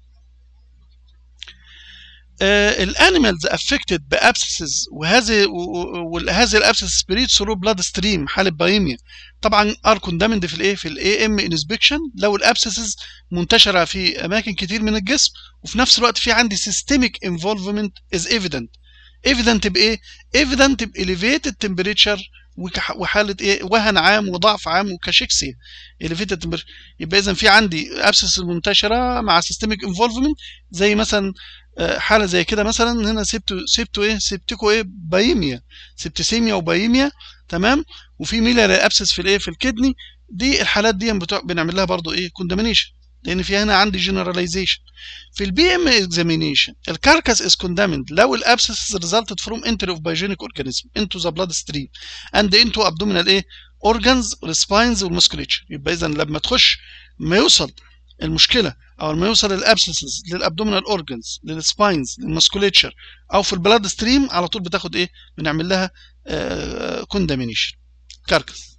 Speaker 1: الانيمالز افكتد بابسسز وهذه وهذه الابسس سبريت ثرو بلاد ستريم حاله بايميا طبعا ار كوندامند في الايه في الاي ام انسبكشن لو الابسسز منتشره في اماكن كتير من الجسم وفي نفس الوقت في عندي سيستميك انفولفمنت از ايفيدنت ايفيدنت بايه ايفيدنت باليفيتد تمبريتشر وحاله ايه وهن عام وضعف عام وكاشيكسيا اليفيتد تمبريتشر يبقى اذا في عندي ابسس منتشره مع سيستميك انفولفمنت زي مثلا حاله زي كده مثلا هنا سبتو سبتو ايه سبتكو ايه بايميا سبتسيميا وبايميا تمام وفي ميلر ابسس في الايه في الكدني دي الحالات دي بنعمل لها برضو ايه كوندمينيشن لان في هنا عندي جنراليزيشن في البي ام اكزامينيشن الكاركاس از كوندامند لو الابسس ريزلتد فروم انتري اوف بايجينيك اورجانيزم انتو ذا بلاد ستريم اند انتو ابدومينال ايه اورجانز والسباينز والمسكوليتشر يبقى اذا لما تخش ما يوصل المشكله او لما يوصل الابسسز للابدومينال اورجانز للسباينز للمسكوليتشر او في البلاد ستريم على طول بتاخد ايه بنعمل لها كوندامينيشن كاركاس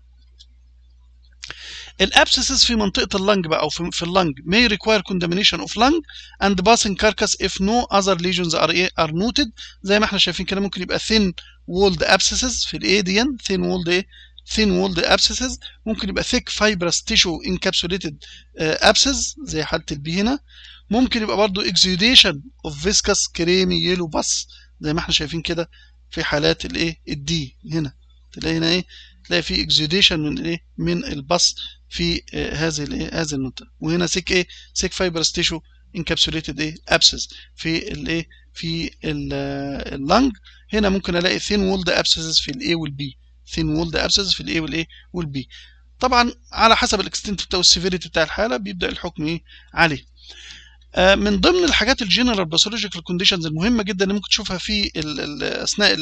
Speaker 1: الابسسز في منطقه اللنج بقى او في, في اللنج may require condemnation of lung and passing carcass if no other lesions are are noted زي ما احنا شايفين كده ممكن يبقى thin walled abscesses في الايه دي thin walled ايه thin walled abscesses ممكن يبقى thick fibrous tissue encapsulated uh, abscess زي حاله البي هنا ممكن يبقى برضو exudation of viscous creamy yellow pus زي ما احنا شايفين كده في حالات الايه الدي هنا تلاقي هنا ايه تلاقي في اكزوديشن من الايه من البص في هذه الايه هذه المنطقه وهنا سيك ايه سيك فايبرس تيشو انكابسوليتد ايه ابسس في الايه في اللنج هنا ممكن الاقي ثين وولد ابسس في الاي والبي ثين وولد ابسس في الاي والايه والبي طبعا على حسب الاكستنت بتاع السيفيريتي بتاع الحاله بيبدا الحكم ايه عليه من ضمن الحاجات الجنرال باثولوجيكال كونديشنز المهمه جدا اللي ممكن تشوفها في ال ال اثناء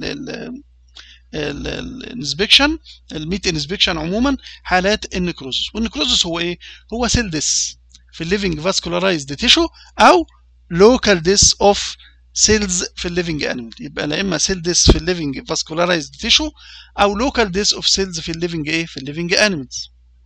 Speaker 1: الانسبكشن الميت انسبكشن عموما حالات النكروزس والنكروزس هو ايه هو سيل ديس في الليفنج فاسكولارايزد تيشو او لوكال ديس اوف سيلز في الليفنج انيمال يبقى لا اما سيل ديس في الليفنج فاسكولارايزد تيشو او لوكال ديس اوف سيلز في الليفنج ايه في الليفنج انيمالز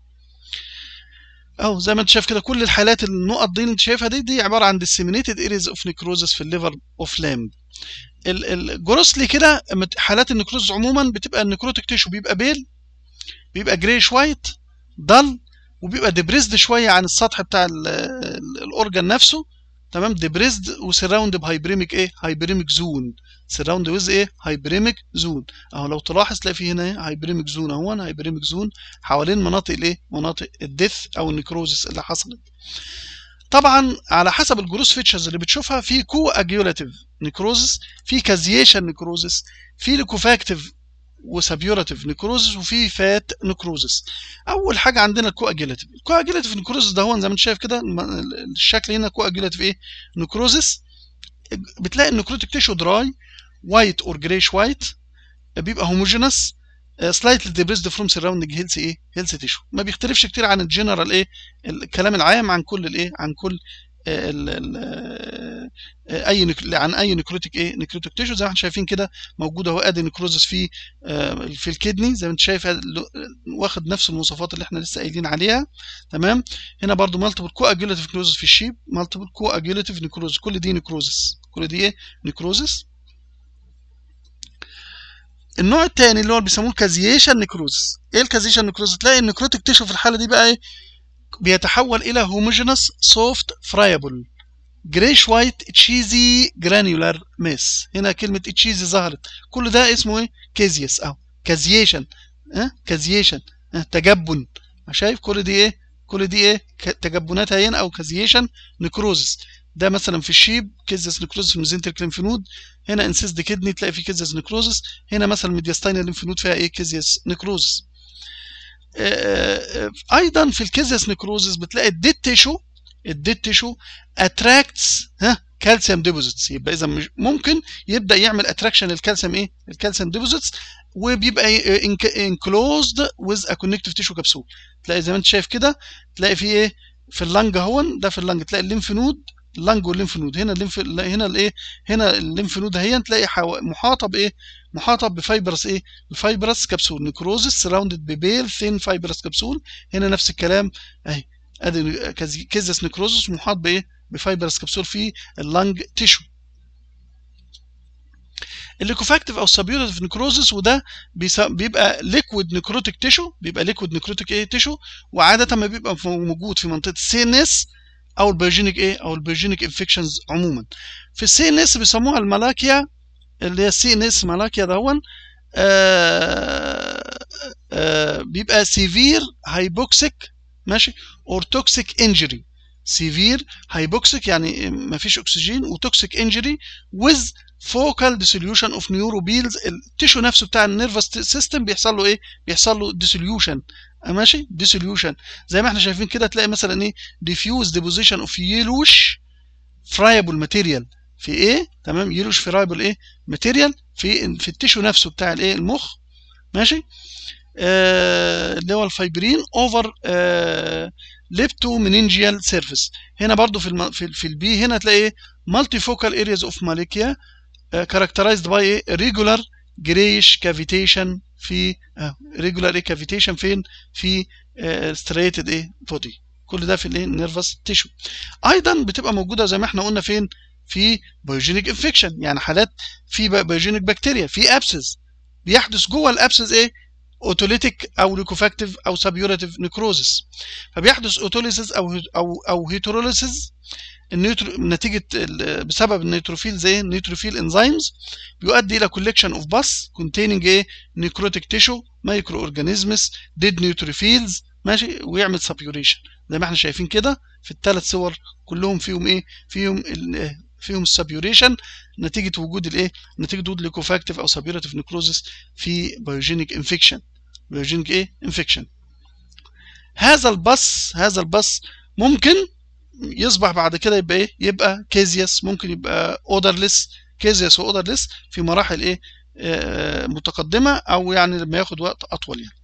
Speaker 1: اهو زي ما انت شايف كده كل الحالات النقط دي اللي انت شايفها دي دي عباره عن disseminated areas of necrosis في الليفر اوف لامب الجروسلي كده حالات النكروز عموما بتبقى النكروتيك تيشو بيبقى بيل بيبقى جريش وايت ضل وبيبقى ديبريزد شويه عن السطح بتاع الاورجان نفسه تمام ديبريزد وسراوند بهايبريميك ايه هايبريميك زون سراوند ويز ايه هايبريميك زون اهو لو تلاحظ تلاقي في هنا ايه هايبريميك زون اهو هايبريميك زون حوالين مناطق الايه مناطق الديث او النكروزس اللي حصلت طبعا على حسب الجروس فيتشرز اللي بتشوفها في كو اجيولاتيف نيكروزس في كازيشن نيكروزس في ليكوفاكتيف وسابيوراتيف نيكروزس وفي فات نيكروزس اول حاجه عندنا الكو اجيولاتيف الكو اجيولاتيف نيكروزس ده هو زي ما انت شايف كده الشكل هنا كو اجيولاتيف ايه نيكروزس بتلاقي النيكروتيك تيشو دراي وايت اور جريش وايت بيبقى هوموجينس سلايتلي ديبريسد فروم سراوندنج هيلث ايه هيلث تيشو ما بيختلفش كتير عن الجنرال ايه الكلام العام عن كل الايه عن كل ال ال اي نك... عن اي نكروتيك ايه نكروتيك تيشو زي ما احنا شايفين كده موجوده اهو ادي نكروزس في في الكدني زي ما انت شايف واخد نفس المواصفات اللي احنا لسه قايلين عليها تمام هنا برضو مالتيبل كو اجيولاتيف نكروزس في الشيب مالتيبل كو اجيولاتيف نكروزس كل دي نكروزس كل دي ايه نكروزس النوع الثاني اللي هو بيسموه الكازيشن نكروزس ايه الكازيشن نكروزس تلاقي النكروتيك تيشو في الحاله دي بقى ايه بيتحول الى هوموجينس سوفت فرايبل جريش وايت تشيزي جرانيولار ميس هنا كلمه تشيزي ظهرت كل ده اسمه ايه كازيوس اهو كازيشن اه كازيشن اه تجبن شايف كل دي ايه كل دي ايه تجبنات هنا او كازيشن نكروزس ده مثلا في الشيب كيزس نكروزس في الميزنتريك ليمفنود هنا انسيسد كدني تلاقي في كيزس نكروزس هنا مثلا ميدياستاينال ليمفنود فيها ايه كيزيس نكروزس ايضا في الكيزيس نكروزس بتلاقي الديد تيشو الديد تيشو اتراكتس ها كالسيوم ديبوزيتس يبقى اذا ممكن يبدا يعمل اتراكشن للكالسيوم ايه الكالسيوم ديبوزيتس وبيبقى انكلوزد ويز ا كونكتيف تيشو كبسول تلاقي زي ما انت شايف كده تلاقي في ايه في اللنج اهون ده في اللنج تلاقي الليمف نود اللنج والليمف نود هنا الليمف هنا الايه هنا الليمف نود اهي تلاقي حو... محاطه بايه محاطه بفايبرس ايه بفايبرس كبسول نيكروزس سراوندد ببيل ثين فايبرس كبسول هنا نفس الكلام اهي ادي كيزس نيكروزس محاط بايه بفايبرس كبسول في اللنج تيشو الليكوفاكتيف او سابيوريتيف نيكروزس وده بيبقى ليكويد نيكروتيك تيشو بيبقى ليكويد نيكروتيك ايه تيشو وعاده ما بيبقى موجود في منطقه السي ان اس او البيوجينيك ايه او البيوجينيك انفكشنز عموما في السي ان اس بيسموها الملاكيا اللي هي السي ان اس مالاكيا دهون آه آه بيبقى سيفير هايبوكسيك ماشي اور توكسيك انجري سيفير هايبوكسيك يعني مفيش اكسجين وتوكسيك انجري ويز فوكال ديسوليوشن اوف نيوروبيلز التيشو نفسه بتاع النيرفس سيستم بيحصل له ايه بيحصل له ديسوليوشن ماشي ديسوليوشن زي ما احنا شايفين كده تلاقي مثلا ايه ديفيوز ديبوزيشن اوف يلوش فرايبل ماتيريال في ايه تمام يلوش فرايبل ايه ماتيريال في في التيشو نفسه بتاع الايه المخ ماشي آه اللي هو الفايبرين اوفر آه ليبتو مننجيال سيرفيس هنا برضو في الم... في, في البي هنا تلاقي مالتي فوكال ارياز اوف مالكيا كاركترايزد باي ايه ريجولار جريش كافيتيشن في ريجولار ايه كافيتيشن فين في ستريتد ايه بودي كل ده في الايه نيرفس تيشو ايضا بتبقى موجوده زي ما احنا قلنا فين في بايوجينيك انفكشن يعني حالات في بايوجينيك بكتيريا في ابسز بيحدث جوه الابسز ايه اوتوليتيك او ليكوفاكتيف او سابيوراتيف نيكروزس فبيحدث اوتوليسيس او او او هيتروليسيس النيوترو نتيجه بسبب النيتروفيل زي النيتروفيل انزيمز بيؤدي الى كولكشن اوف باس كونتيننج ايه نيكروتيك تيشو مايكرو اورجانيزمز ديد نيوتروفيلز ماشي ويعمل سابيوريشن زي ما احنا شايفين كده في الثلاث صور كلهم فيهم ايه فيهم فيهم السابيوريشن نتيجه وجود الايه نتيجه وجود ليكوفاكتيف او سابيوراتيف نيكروزس في بايوجينيك انفكشن بايوجينيك ايه انفكشن هذا البص هذا البص ممكن يصبح بعد كده يبقى ايه يبقى كيزياس ممكن يبقى اودرلس كيزياس واودرلس في مراحل ايه آه متقدمه او يعني لما ياخد وقت اطول يعني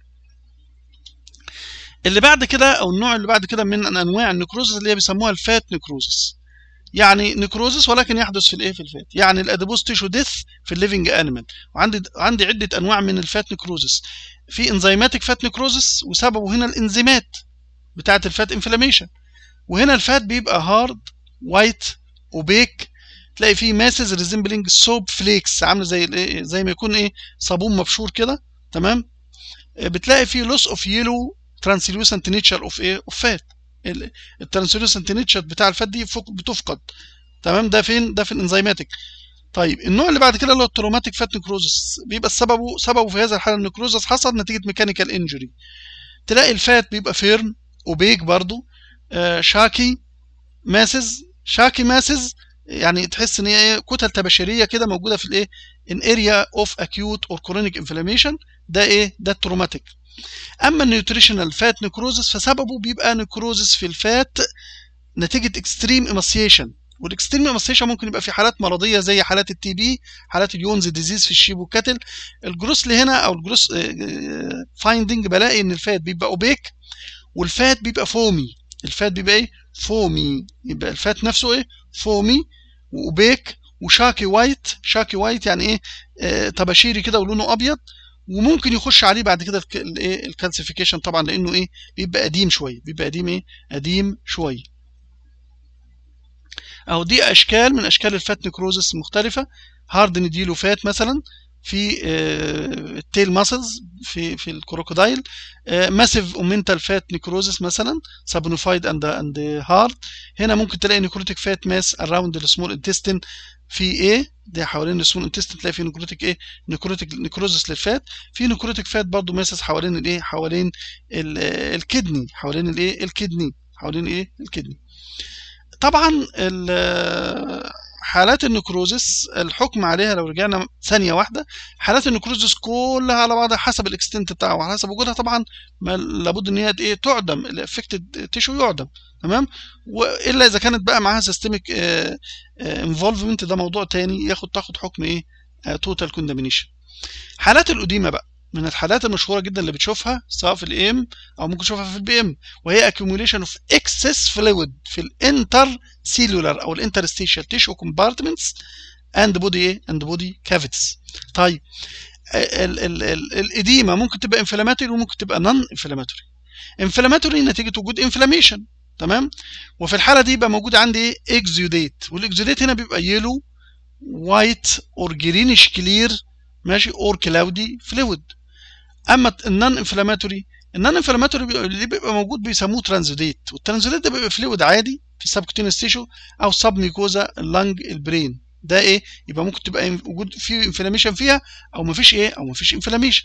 Speaker 1: اللي بعد كده او النوع اللي بعد كده من انواع النكروزس اللي هي بيسموها الفات نكروزس يعني نكروزس ولكن يحدث في الايه في الفات يعني الاديبوز تيشو ديث في الليفنج انيمال وعندي عندي عده انواع من الفات نكروزس في انزيماتيك فات نكروزس وسببه هنا الانزيمات بتاعه الفات انفلاميشن وهنا الفات بيبقى هارد وايت اوبيك تلاقي فيه ماسز ريزمبلينج سوب فليكس عامله زي الايه زي ما يكون ايه صابون مبشور كده تمام بتلاقي فيه لوس اوف يلو ترانسلوسنت نيتشر اوف ايه اوف فات الترانسلوسنت نيتشر بتاع الفات دي بتفقد تمام ده فين ده في الانزيماتيك طيب النوع اللي بعد كده اللي هو التروماتيك فات نكروزس بيبقى سببه سببه في هذا الحاله النكروزس حصل نتيجه ميكانيكال انجري تلاقي الفات بيبقى فيرم اوبيك برضو آه شاكي ماسز شاكي ماسز يعني تحس ان هي كتل تباشيريه كده موجوده في الايه ان اريا اوف اكيوت اور كرونيك انفلاميشن ده ايه ده التروماتيك اما النيوتريشنال فات نكروزس فسببه بيبقى نكروزس في الفات نتيجه اكستريم ايماسيشن والاكستريم ايماسيشن ممكن يبقى في حالات مرضيه زي حالات التي بي حالات اليونز ديزيز في الشيب والكتل الجروسلي هنا او الجروس فايندنج بلاقي ان الفات بيبقى اوبيك والفات بيبقى فومي الفات بيبقى ايه فومي يبقى الفات نفسه ايه فومي واوبيك وشاكي وايت شاكي وايت يعني ايه آه طباشيري كده ولونه ابيض وممكن يخش عليه بعد كده الايه الكالسيفيكيشن طبعا لانه ايه بيبقى قديم شويه بيبقى قديم ايه قديم شويه اهو دي اشكال من اشكال الفات نكروزس المختلفه هارد نديله فات مثلا في التيل ماسلز في في الكروكودايل ماسيف اومنتال فات نيكروزس مثلا سابنوفايد اند اند هارد هنا ممكن تلاقي نيكروتيك فات ماس اراوند السمول انتستين في ايه ده حوالين السمول انتستين تلاقي في نيكروتيك ايه نيكروتيك نيكروزس للفات في نيكروتيك فات برضو ماسس حوالين الايه حوالين الكدني حوالين الايه الكدني حوالين ايه الكدني طبعا حالات النكروزس الحكم عليها لو رجعنا ثانيه واحده حالات النكروزس كلها على بعضها حسب الاكستنت بتاعه وعلى حسب وجودها طبعا ما لابد ان هي ايه تعدم الافكتد تيشو يعدم تمام والا اذا كانت بقى معاها سيستميك انفولفمنت ده موضوع تاني ياخد تاخد حكم ايه توتال كوندامينيشن حالات الاديمه بقى من الحالات المشهوره جدا اللي بتشوفها سواء في الام او ممكن تشوفها في البي ام وهي accumulation اوف excess fluid في الانتر سيلولار او الانترستيشال تيشو كومبارتمنتس اند بودي ايه اند بودي كافيتس طيب ال ال ال الاديمه ممكن تبقى انفلاماتوري وممكن تبقى نون انفلاماتوري انفلاماتوري نتيجه وجود انفلاميشن تمام وفي الحاله دي يبقى موجود عندي ايه اكزوديت والاكزوديت هنا بيبقى يلو وايت اور جرينش كلير ماشي اور كلاودي فلويد اما النون انفلاماتوري النون انفلاماتوري اللي بيبقى موجود بيسموه ترانزوديت والترانزوديت ده بيبقى فلويد عادي في السبكوتينس تيشو او سب ميكوزا اللنج البرين ده ايه يبقى ممكن تبقى وجود في انفلاميشن فيها او مفيش ايه او مفيش انفلاميشن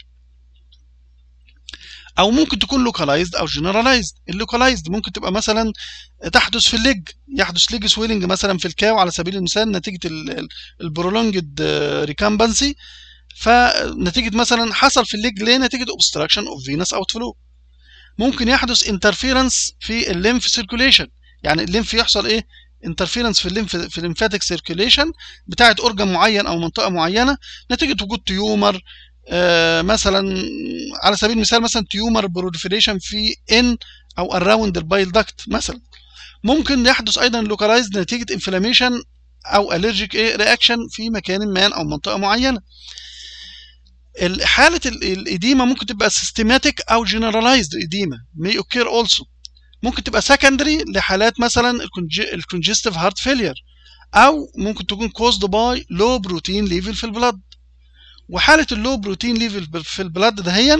Speaker 1: او ممكن تكون لوكالايزد او جنرالايزد اللوكالايزد ممكن تبقى مثلا تحدث في الليج يحدث ليج سويلنج مثلا في الكاو على سبيل المثال نتيجه البرولونجد ريكامبنسي فنتيجه مثلا حصل في الليج ليه نتيجه اوبستراكشن اوف فينس اوت فلو ممكن يحدث انترفيرنس في الليمف سيركوليشن يعني الليمف يحصل ايه انترفيرنس في الليمف في الليمفاتيك سيركوليشن بتاعه اورجان معين او منطقه معينه نتيجه وجود تيومر آه مثلا على سبيل المثال مثلا تيومر بروليفريشن في ان او اراوند البايل داكت مثلا ممكن يحدث ايضا لوكالايزد نتيجه انفلاميشن او الرجيك ايه رياكشن في مكان ما او منطقه معينه حاله الاديمه ممكن تبقى سيستماتيك او جنرالايزد اديمه may occur also ممكن تبقى سكندري لحالات مثلا الكونجستيف هارت فيلير او ممكن تكون كوزد باي لو بروتين ليفل في البلد وحاله اللو بروتين ليفل في البلد دهيا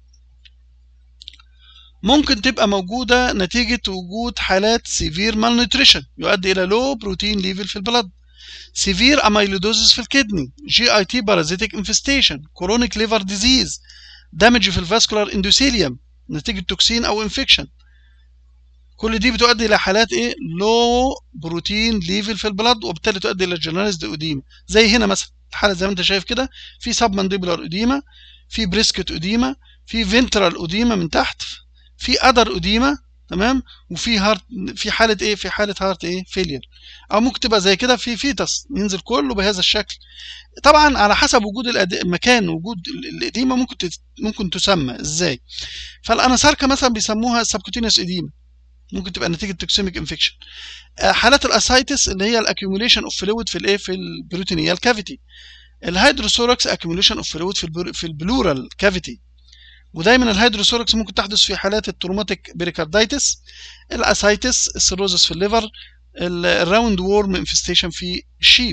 Speaker 1: ممكن تبقى موجوده نتيجه وجود حالات سيفير مالنيوتريشن يؤدي الى لو بروتين ليفل في البلد سيفير اميلودوزس في الكدني جي اي تي بارازيتيك انفستيشن كورونيك ليفر ديزيز دامج في الفاسكولار اندوثيليوم نتيجه توكسين او انفكشن كل دي بتؤدي الى حالات ايه لو بروتين ليفل في البلد وبالتالي تؤدي الى جنرالايزد اوديما زي هنا مثلا الحاله زي ما انت شايف كده في سب مانديبولار اوديما في بريسكت اوديما في فينترال اوديما من تحت في ادر اوديما تمام وفي هارت في حاله ايه في حاله هارت ايه فيلير او ممكن تبقى زي كده في فيتس ينزل كله بهذا الشكل طبعا على حسب وجود المكان وجود الاديمه ممكن تت... ممكن تسمى ازاي فالاناساركا مثلا بيسموها سبكوتينيوس اديما ممكن تبقى نتيجه توكسيميك انفكشن حالات الاسايتس اللي هي الاكيوميليشن اوف فلويد في الايه في البروتينيال كافيتي الهيدروسوركس اكيوميليشن اوف فلويد في البر... في البلورال كافيتي ودايما الهيدروسوركس ممكن تحدث في حالات التروماتيك بريكاردايتس الاسايتس السيروزس في الليفر الراوند وورم انفستيشن في الشيب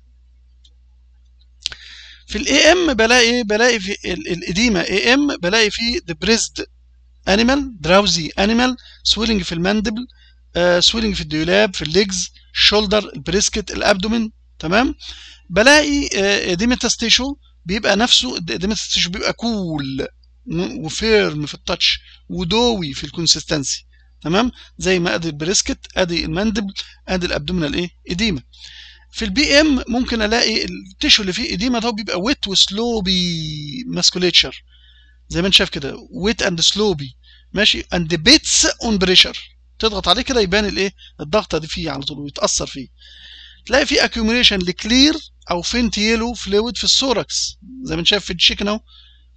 Speaker 1: في الاي ام بلاقي بلاقي في الاديمه اي ام بلاقي فيه ديبريزد انيمال دراوزي انيمال سويلنج في الماندبل سويلنج في الديولاب في الليجز الشولدر البريسكت الابدومين تمام بلاقي اديمتاس تيشو بيبقى نفسه اديمتاس تيشو بيبقى كول وفيرم في التاتش ودوي في الكونسستنسي تمام زي ما ادي البريسكت ادي الماندبل ادي الابدومينال ايه اديمه في البي ام ممكن الاقي التيشو اللي فيه اديمه ده بيبقى ويت وسلوبي ماسكوليتشر زي ما انت شايف كده ويت اند سلوبي ماشي اند بيتس اون بريشر تضغط عليه كده يبان الايه الضغطه دي فيه على طول ويتاثر فيه تلاقي في اكيوميليشن لكلير او فينت يلو فلويد في السوركس زي ما انت شايف في التشيكن اهو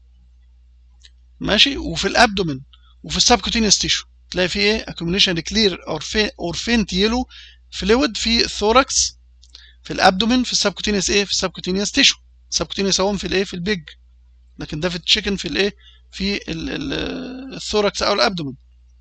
Speaker 1: ماشي وفي الابدومين وفي السبكوتينيوس تيشو تلاقي في ايه اكيوميليشن لكلير اور اور فينت يلو فلويد في الثوركس في الابدومين في السبكوتينيوس ايه في السبكوتينيوس تيشو السبكوتينيوس اهو في الايه في البيج لكن ده في التشيكن في الايه في الثوركس او الابدومين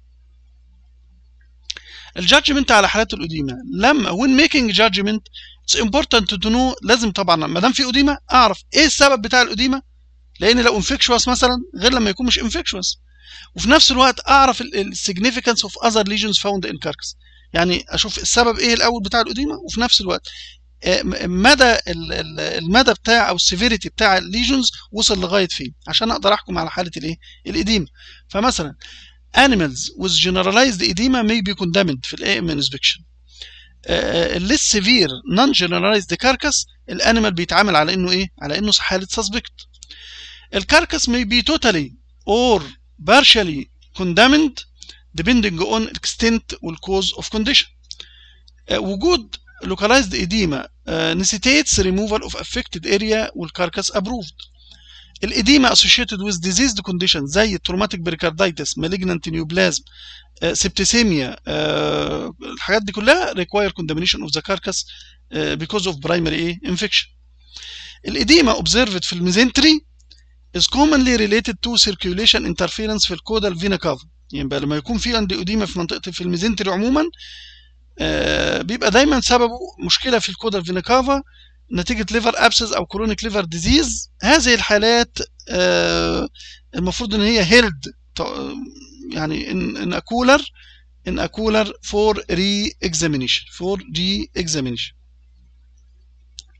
Speaker 1: الجادجمنت على حالات الاديمه لما when making judgment it's important to know لازم طبعا ما دام في اديمه اعرف ايه السبب بتاع الاديمه لان لو انفكشوس مثلا غير لما يكون مش انفكشوس وفي نفس الوقت اعرف السيجنيفيكانس اوف اذر ليجنز فاوند ان كاركس يعني اشوف السبب ايه الاول بتاع الاديمه وفي نفس الوقت مدى المدى بتاع او السيفيريتي بتاع الليجنز وصل لغايه فين عشان اقدر احكم على حاله الايه الاديمه فمثلا animals with generalized edema may be condemned في الاي ام inspection less severe non generalized carcass الانيمال بيتعامل على انه ايه على انه حاله suspect الكاركس may be totally or partially condemned depending on extent وال cause of condition وجود localized edema uh, necessitates removal of affected area والكاركس approved الإديمة associated with diseased conditions زي التروماتيك بريكاردايتس malignant neoplasm سبتسيميا uh, uh, الحاجات دي كلها require condemnation of the carcass uh, because of primary ايه infection الإديمة observed في الميزنتري is commonly related to circulation interference في الكودال فينا كافا يعني لما يكون في عندي اديمه في منطقه في الميزنتري عموما آه بيبقى دايما سببه مشكله في الكودال فينا كافا نتيجه ليفر ابسس او كرونيك ليفر ديزيز هذه الحالات آه المفروض ان هي هيلد يعني ان ان اكولر ان اكولر فور ري اكزامينيشن فور ري اكزامينيشن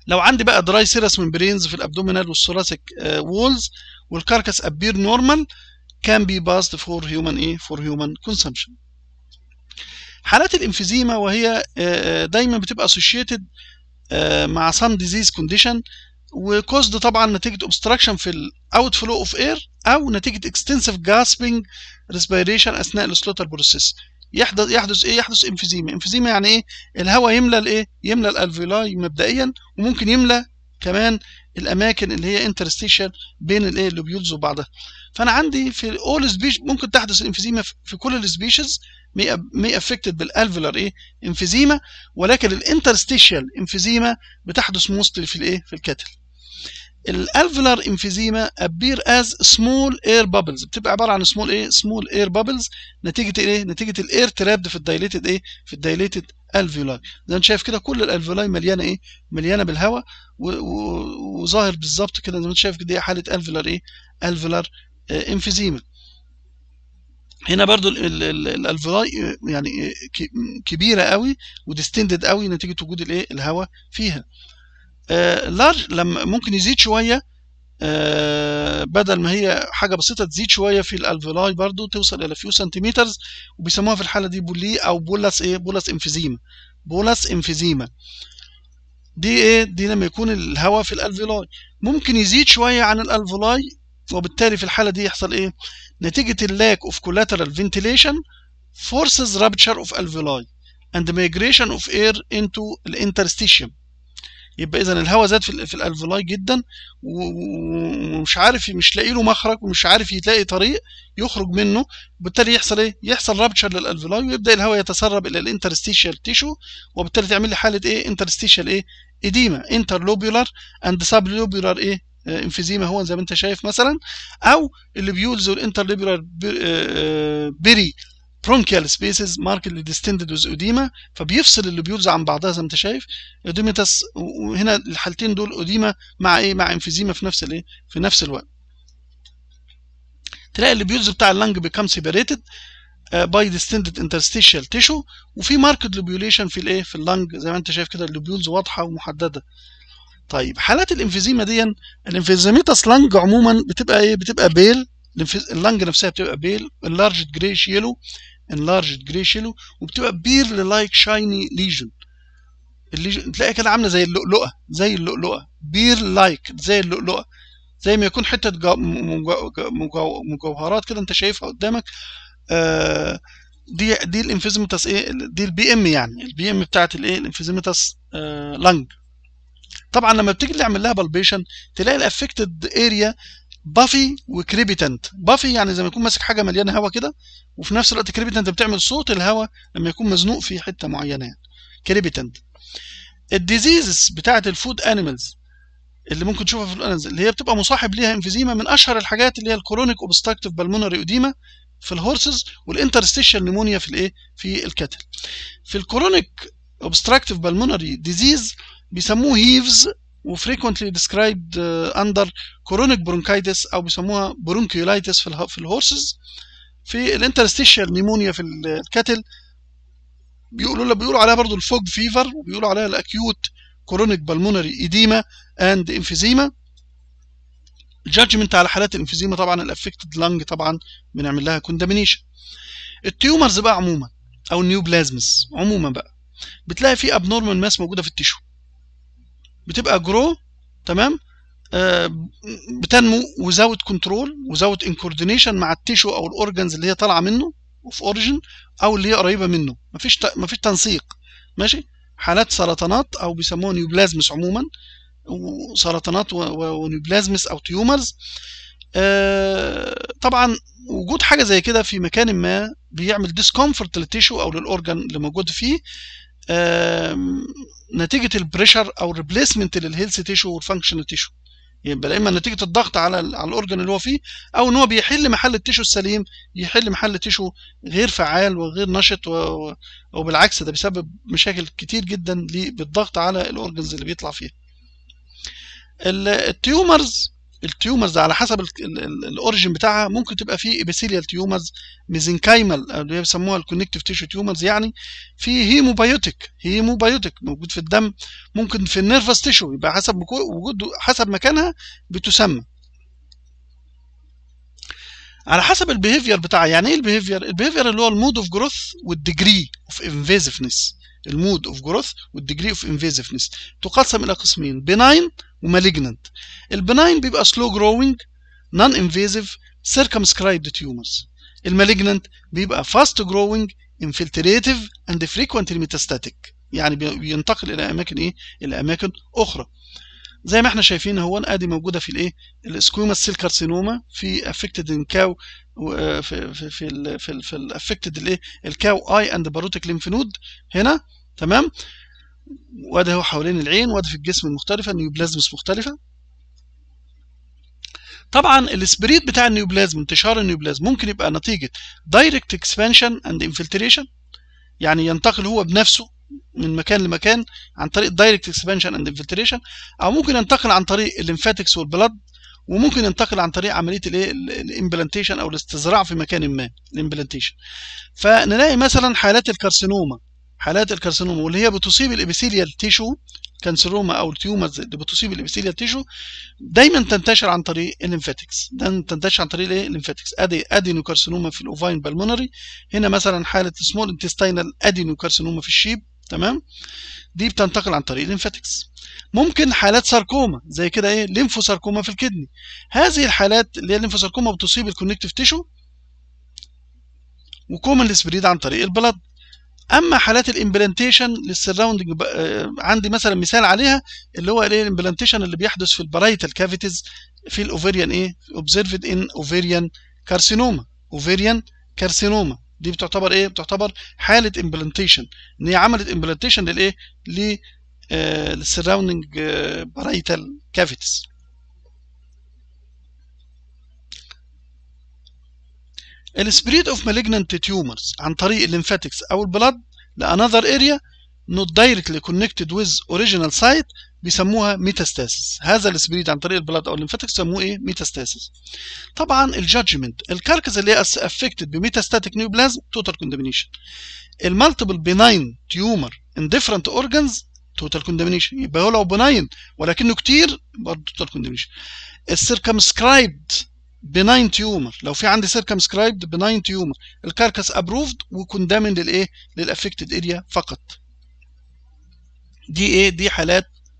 Speaker 1: لو عندي بقى دراي سيرس ممبرينز في الابدومينال والثوراسيك وولز والكاركس ابير نورمال كان بي باست فور هيومن ايه فور هيومن كونسمشن حالات الانفيزيما وهي دايما بتبقى اسوشيتد مع سام ديزيز كونديشن وكوزد طبعا نتيجه اوبستراكشن في الاوت فلو اوف اير او نتيجه اكستنسيف جاسبنج ريسبيريشن اثناء السلوتر بروسيس يحدث يحدث ايه يحدث انفيزيما انفيزيما يعني ايه الهواء يملى الايه يملى الالفيولاي مبدئيا وممكن يملى كمان الاماكن اللي هي انترستيشن بين الايه اللوبيولز وبعضها فانا عندي في اول سبيش ممكن تحدث الانفيزيما في كل السبيشيز مي افكتد بالالفيولار ايه انفيزيما ولكن الانترستيشال انفيزيما بتحدث موستلي في الايه في الكتل الالفيولار انفيزيما appear as small air bubbles بتبقى عباره عن small ايه small air bubbles نتيجه ايه نتيجه الاير ترابد في الدايليتد ايه في الدايليتد الفيولاي زي ما انت شايف كده كل الالفيولاي مليانه ايه مليانه بالهواء وظاهر بالظبط كده زي ما انت شايف دي حاله الفيولار ايه الفيولار انفيزيما هنا برضو الالفيولاي يعني كبيره قوي وديستندد قوي نتيجه وجود الايه الهواء فيها لارج لما ممكن يزيد شويه آه بدل ما هي حاجه بسيطه تزيد شويه في الالفيولاي برضو توصل الى فيو سنتيمترز وبيسموها في الحاله دي بولي او بولس ايه بولس انفيزيما بولس انفيزيما دي ايه دي لما يكون الهواء في الالفيولاي ممكن يزيد شويه عن الالفيولاي وبالتالي في الحاله دي يحصل ايه نتيجه اللاك اوف collateral ventilation forces rupture of alveoli and migration of air into الانترستيشيوم يبقى اذا الهواء زاد في, في الالفيولاي جدا ومش عارف مش لاقي له مخرج ومش عارف يلاقي طريق يخرج منه وبالتالي يحصل ايه يحصل رابتشر للالفيولاي ويبدا الهواء يتسرب الى الانترستيشال تيشو وبالتالي تعمل لي حاله ايه انترستيشال ايه اديما انترلوبيولار اند سابلوبيولار ايه انفيزيما هو زي ما انت شايف مثلا او اللي بيولز والانترلوبيولار بيري برونكيال سبيسز ماركتلي ديستندد ويز اوديما فبيفصل اللوبيولز عن بعضها زي ما انت شايف اوديمتس وهنا الحالتين دول اوديما مع ايه مع انفيزيما في نفس الايه في نفس الوقت تلاقي اللوبيولز بتاع اللنج بيكام سيبريتد باي ديستندد انترستيشال تيشو وفي ماركت لوبيوليشن في الايه في اللنج زي ما انت شايف كده اللوبيولز واضحه ومحدده طيب حالات الانفيزيما دي الانفيزيميتاس لنج عموما بتبقى ايه بتبقى بيل اللنج نفسها بتبقى بيل اللارج جريش يلو enlarged جري شيلو وبتبقى بير لايك شايني ليجن الليجن تلاقي كده عامله زي اللؤلؤه زي اللؤلؤه بير لايك زي اللؤلؤه زي ما يكون حته مجوهرات كده انت شايفها قدامك آه دي دي الانفيزيمتاس ايه دي البي ام يعني البي ام بتاعت الايه الانفيزيمتاس آه لنج طبعا لما بتيجي تعمل لها بالبيشن تلاقي الافكتد اريا بافي وكريبيتنت بافي يعني زي ما يكون ماسك حاجه مليانه هواء كده وفي نفس الوقت كريبيتنت بتعمل صوت الهواء لما يكون مزنوق في حته معينه يعني كريبيتنت الديزيزز بتاعه الفود انيمالز اللي ممكن تشوفها في الانيمالز اللي هي بتبقى مصاحب ليها انفيزيما من اشهر الحاجات اللي هي الكرونيك اوبستراكتيف بالمونري اوديما في الهورسز والانترستيشال نيمونيا في الايه في الكتل في الكرونيك اوبستراكتيف بالمونري ديزيز بيسموه هيفز وفريكونتلي ديسكرايبد اندر كرونيك برونكايتس او بيسموها برونكيولايتس في في الهورسز في الانترستيشال نيمونيا في الكتل بيقولوا بيقولوا عليها برضو الفوج فيفر وبيقولوا عليها الاكيوت كرونيك بالمونري ايديما اند انفيزيما الجادجمنت على حالات الانفيزيما طبعا الافكتد لانج طبعا بنعمل لها كوندامينيشن التيومرز بقى عموما او النيوبلازمز عموما بقى بتلاقي في ابنورمال ماس موجوده في التيشو بتبقى جرو تمام آه بتنمو وزاوت كنترول وزاوت انكوردينيشن مع التيشو او الاورجنز اللي هي طالعه منه اوف اوريجن او اللي هي قريبه منه مفيش مفيش تنسيق ماشي حالات سرطانات او بيسموها نيوبلازمس عموما وسرطانات ونيوبلازمس او تيومرز آه طبعا وجود حاجه زي كده في مكان ما بيعمل ديسكومفورت للتيشو او للاورجن اللي موجود فيه نتيجه البريشر او الريبليسمنت للهيلث تيشو والفانكشنال تيشو يبقى اما نتيجه الضغط على على الاورجن اللي هو فيه او ان هو بيحل محل التيشو السليم يحل محل تيشو غير فعال وغير نشط و... وبالعكس ده بيسبب مشاكل كتير جدا بالضغط على الاورجنز اللي بيطلع فيها التيومرز التيومرز على حسب الاوريجن بتاعها ممكن تبقى في ابيثيليال تيومرز ميزنكايمال اللي هي بيسموها الكونكتيف تيشو تيومرز يعني في هيموبايوتيك هيموبايوتيك موجود في الدم ممكن في النيرفس تيشو يبقى حسب وجود حسب مكانها بتسمى على حسب البيهيفير بتاعها يعني ايه البيهيفير البيهيفير اللي هو المود اوف جروث والديجري اوف انفيزفنس المود اوف جروث والديجري اوف انفيزفنس تقسم الى قسمين بناين ومالجننت البناين بيبقى سلو جروينج نون انفيزيف circumscribed tumors المالجننت بيبقى فاست جروينج انفلتريتيف اند frequently metastatic يعني بينتقل الى اماكن ايه الى اماكن اخرى زي ما احنا شايفين اهو ادي موجوده في الايه السكويما سيل كارسينوما في افكتد الكاو في في في ال في, ال في الافكتد الايه الكاو اي اند باروتيك ليمف نود هنا تمام وادي هو حوالين العين وادي في الجسم المختلفه نيوبلازمس مختلفه طبعا السبريد بتاع النيوبلازم انتشار النيوبلازم ممكن يبقى نتيجه دايركت اكسبانشن اند انفلتريشن يعني ينتقل هو بنفسه من مكان لمكان عن طريق دايركت اكسبانشن اند انفلتريشن او ممكن ينتقل عن طريق الليمفاتكس والبلد وممكن ينتقل عن طريق عمليه الايه الامبلانتيشن او الاستزراع في مكان ما الامبلانتيشن فنلاقي مثلا حالات الكارسينوما حالات الكارسينوما واللي هي بتصيب الابيثيليال تيشو كانسروما او التيومرز اللي بتصيب الابيثيليال تيشو دايما تنتشر عن طريق الليمفاتكس دايما تنتشر عن طريق الايه الليمفاتكس ادي ادينوكارسينوما في الاوفاين بالمونري هنا مثلا حاله سمول انتستينال ادينوكارسينوما في الشيب تمام دي بتنتقل عن طريق الليمفاتكس ممكن حالات ساركوما زي كده ايه ليمفوساركوما في الكدني هذه الحالات اللي هي الليمفوساركوما بتصيب الكونكتيف تيشو وكومن سبريد عن طريق البلد اما حالات الامبلانتيشن للسراوندنج عندي مثلا مثال عليها اللي هو الايه الامبلانتيشن اللي بيحدث في البرايتال كافيتيز في الاوفيريان ايه اوبزرفد ان اوفيريان كارسينوما اوفيريان كارسينوما دي بتعتبر ايه بتعتبر حاله امبلانتيشن ان هي عملت امبلانتيشن للايه للسراوندنج برايتال كافيتيز السبريد اوف malignant tumors عن طريق الليمفاتكس او البلد لانذر اريا not directly connected with original site بيسموها ميتاستاسيس هذا السبريد عن طريق البلد او الليمفاتكس يسموه ايه ميتاستاسيس طبعا الجادجمنت الكاركس اللي هي افكتد بميتاستاتيك نيوبلازم توتال كوندمينيشن المالتيبل بيناين تيومر ان ديفرنت اورجانز توتال كوندمينيشن يبقى هو لو بناين ولكنه كتير برضه توتال كوندمينيشن السيركمسكرايبد بناين تيومر لو في عندي سيركمسكرايبد بناين تيومر الكاركس ابروفد وكوندامن للايه للافكتد اريا فقط دي ايه دي حالات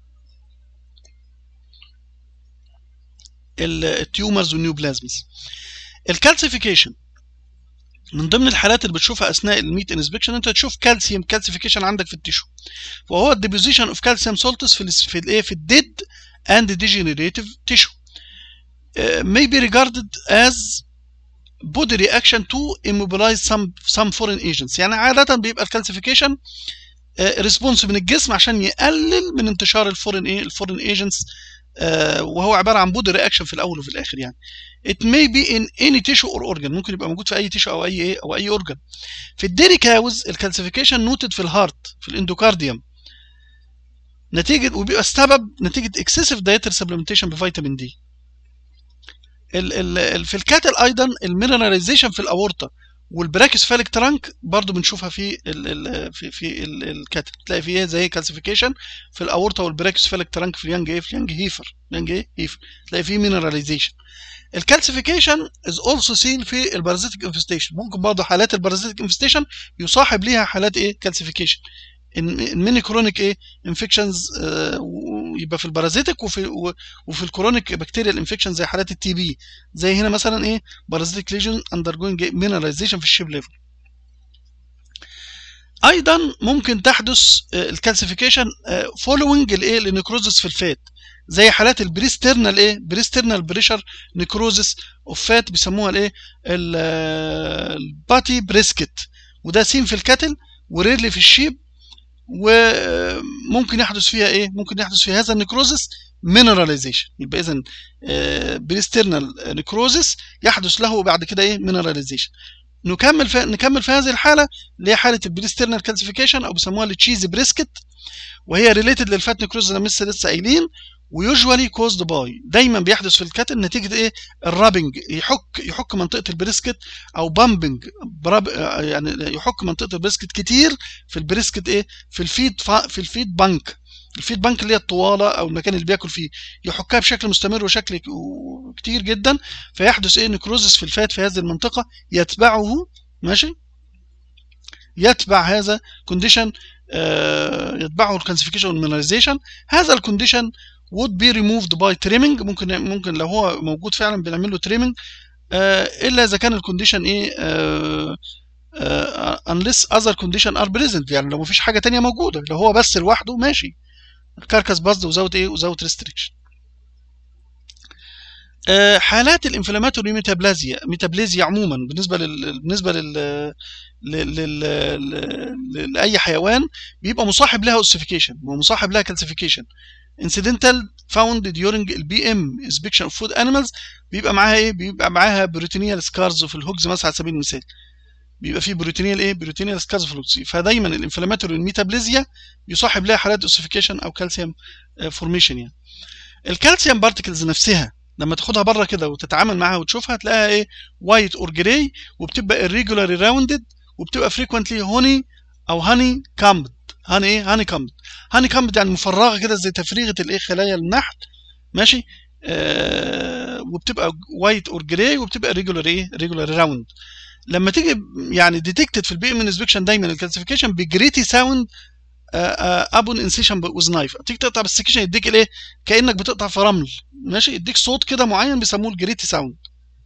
Speaker 1: التيومرز والنيوبلازمز الكالسيفيكيشن من ضمن الحالات اللي بتشوفها اثناء الميت انسبكشن انت تشوف كالسيوم كالسيفيكيشن عندك في التيشو وهو الديبوزيشن اوف كالسيوم سولتس في ال في الايه في الديد اند ديجنريتيف تيشو may be regarded as body reaction to immobilize some some foreign agents يعني عادة بيبقى الكالسيفيكيشن ريسبونس من الجسم عشان يقلل من انتشار الفورين ايه الفورين ايجنتس وهو عباره عن بودي رياكشن في الاول وفي الاخر يعني it may be in any tissue or organ ممكن يبقى موجود في اي تيشو او اي ايه او اي اورجان في الديري كاوز الكالسيفيكيشن نوتد في الهارت في الاندوكارديوم نتيجه وبيبقى السبب نتيجه اكسسيف دايتر سبلمنتيشن بفيتامين دي ال ال في الكاتل ايضا المينراليزيشن في الاورطه والبراكيسفاليك ترانك برضو بنشوفها في ال ال في في الكاتل تلاقي فيه زي كالسيفيكيشن في الاورطه والبراكيسفاليك ترانك في اليانج ايه في اليانج هيفر اليانج ايه هيفر تلاقي فيه مينراليزيشن الكالسيفيكيشن از اولسو سين في البارازيتيك انفستيشن ممكن برضه حالات البارازيتيك انفستيشن يصاحب ليها حالات ايه كالسيفيكيشن الميني كرونيك ايه انفكشنز يبقى في البارازيتيك وفي وفي الكرونيك بكتيريال انفكشن زي حالات التي بي زي هنا مثلا ايه بارازيتيك ليجن اندرجوينج مينراليزيشن في الشيب ليفل ايضا ممكن تحدث الكالسيفيكيشن فولوينج الايه النيكروزس في الفات زي حالات البريسترنال ايه بريسترنال بريشر نيكروزس اوف فات بيسموها الايه الباتي بريسكت وده سين في الكتل وريرلي في الشيب وممكن يحدث فيها ايه ممكن يحدث في هذا النيكروزس مينراليزيشن يبقى اذا بريسترنال نيكروزس يحدث له بعد كده ايه مينراليزيشن نكمل في نكمل في هذه الحاله اللي هي حاله البريسترنال كالسيفيكيشن او بيسموها التشيزي بريسكت وهي ريليتد للفات نيكروز زي ما لسه لسه قايلين ويوجوالي كوزد باي دايما بيحدث في الكاتل نتيجه ايه الرابنج يحك يحك منطقه البريسكت او بامبنج براب يعني يحك منطقه البريسكت كتير في البريسكت ايه في الفيد فا في الفيد بانك الفيد بانك اللي هي الطواله او المكان اللي بياكل فيه يحكها بشكل مستمر وشكل كتير جدا فيحدث ايه نكروزس في الفات في هذه المنطقه يتبعه ماشي يتبع هذا كونديشن يتبعه الكالسيفيكيشن والمينراليزيشن هذا الكونديشن would be removed by trimming ممكن ممكن لو هو موجود فعلا بنعمل له trimming الا اذا كان الكونديشن ايه unless other condition are present يعني لو مفيش حاجه تانية موجوده لو هو بس لوحده ماشي الكاركاس باصد وزاوت ايه وزاوت ريستريكشن حالات الانفلاماتوري ميتابلازيا ميتابلازيا عموما بالنسبه لل بالنسبه لل لل... لل... لاي حيوان بيبقى مصاحب لها اوسيفيكيشن ومصاحب لها كالسيفيكيشن incidental found during البي ام inspection of food animals بيبقى معاها ايه بيبقى معاها بروتينيال سكارز في الهوجز مثلا على سبيل المثال بيبقى فيه بروتينيال ايه بروتينيال سكارز في الهوجز فدايما الانفلاماتوري الميتابليزيا يصاحب لها حالات اوسيفيكيشن او كالسيوم فورميشن يعني الكالسيوم بارتكلز نفسها لما تاخدها بره كده وتتعامل معاها وتشوفها تلاقيها ايه وايت اور جراي وبتبقى irregularly راوندد وبتبقى فريكوينتلي هوني او هاني كامبد هاني ايه هاني كامبد هاني كامبد يعني مفرغه كده زي تفريغه الايه خلايا النحل ماشي آه وبتبقى وايت اور جراي وبتبقى ريجولار ايه ريجولار راوند لما تيجي يعني ديتكتد في البي ام انسبكشن دايما الكلاسيفيكيشن بجريتي ساوند ابون انسيشن وذ نايف تيجي تقطع بالسكيشن يديك الايه كانك بتقطع في رمل ماشي يديك صوت كده معين بيسموه الجريتي ساوند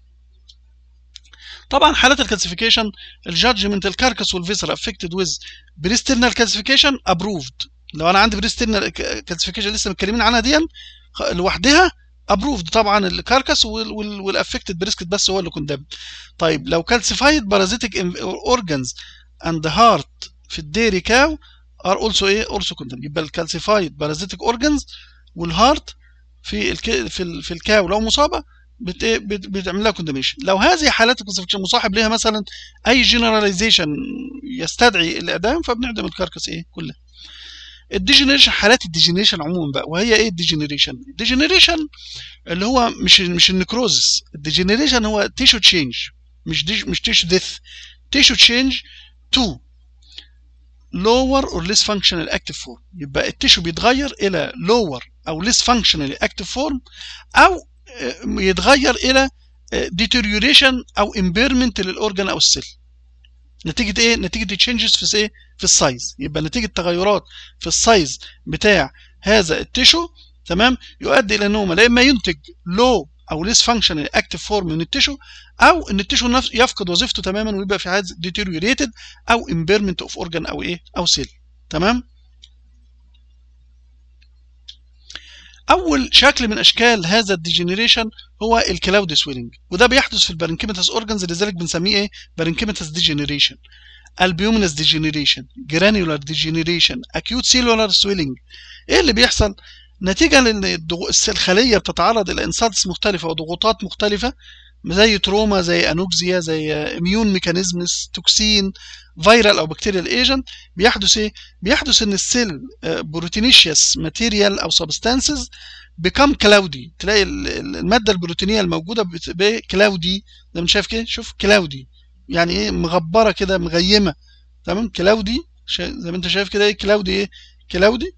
Speaker 1: طبعا حالات الكلاسيفيكيشن الجادجمنت الكاركس والفيسر افكتد ويز بريسترنال كلاسيفيكيشن ابروفد لو انا عندي بريسترنال كلاسيفيكيشن لسه متكلمين عنها دي لوحدها ابروفد طبعا الكاركس والافكتد بريسكت بس هو اللي كوندم طيب لو كالسيفايد بارازيتيك اورجانز اند هارت في الديري كاو ار اولسو ايه اولسو كوندم يبقى الكالسيفايد بارازيتيك اورجانز والهارت في الك... في ال... في الكاو لو مصابه بت... بت... بتعمل لها كوندميشن لو هذه حالات الكلاسيفيكيشن مصاحب لها مثلا اي جنراليزيشن يستدعي الاعدام فبنعدم الكاركس ايه كلها الديجنريشن حالات الديجنريشن عموما بقى وهي ايه الديجنريشن الديجنريشن اللي هو مش مش النكروزس الديجنريشن هو تيشو تشينج مش ديش مش تيشو ديث تيشو تشينج تو lower or less functional active form يبقى التيشو بيتغير الى lower او less functional active form او يتغير الى deterioration او impairment للاورجن او السيل نتيجه ايه نتيجه تشينجز في ايه في السايز يبقى نتيجه تغيرات في السايز بتاع هذا التيشو تمام يؤدي الى انه لا اما ينتج لو او ليس فانكشنال اكتيف فورم من التيشو او ان التيشو نفسه يفقد وظيفته تماما ويبقى في حاله ديتيريوريتد او امبيرمنت اوف اورجان او ايه او سيل تمام اول شكل من اشكال هذا الديجنريشن هو الكلاود سويلنج وده بيحدث في البارنكيماتس اورجانز لذلك بنسميه ايه بارنكيماتس ديجنريشن البيومينس ديجنريشن جرانيولار ديجنريشن اكيوت سيلولار سويلنج ايه اللي بيحصل نتيجه لان الخليه بتتعرض الى انساتس مختلفه وضغوطات مختلفه زي تروما زي انوكسيا زي اميون ميكانيزمز توكسين فيرال او بكتيريال ايجنت بيحدث ايه بيحدث ان السيل بروتينيشيوس ماتيريال او سبستانسز بيكم كلاودي تلاقي الماده البروتينيه الموجوده كلاودي زي ما شايف كده شوف كلاودي يعني ايه مغبره كده مغيمه تمام كلاودي زي ما انت شايف كده ايه كلاودي ايه كلاودي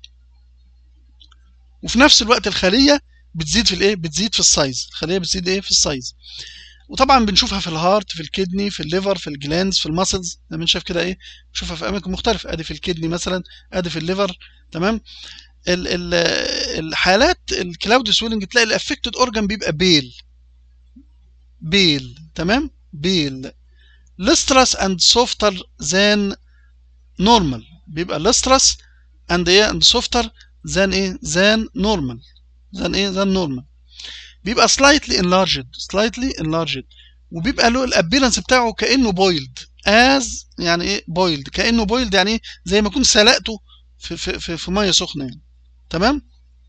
Speaker 1: وفي نفس الوقت الخليه بتزيد في الايه بتزيد في السايز الخليه بتزيد ايه في السايز وطبعا بنشوفها في الهارت في الكدني في الليفر في الجلاندز في الماسلز زي ما انت شايف كده ايه بنشوفها في اماكن مختلفه ادي في الكدني مثلا ادي في الليفر تمام ال ال الحالات الكلاود سويلنج تلاقي الافكتد اورجان بيبقى بيل بيل تمام بيل لسترس اند سوفتر ذان نورمال بيبقى لسترس اند ايه اند سوفتر ذان ايه ذان نورمال ذان ايه ذان نورمال بيبقى slightly enlarged slightly enlarged وبيبقى له الابيرنس بتاعه كانه بويلد از يعني ايه بويلد كانه بويلد يعني ايه زي ما يكون سلقته في في في, في ميه سخنه يعني تمام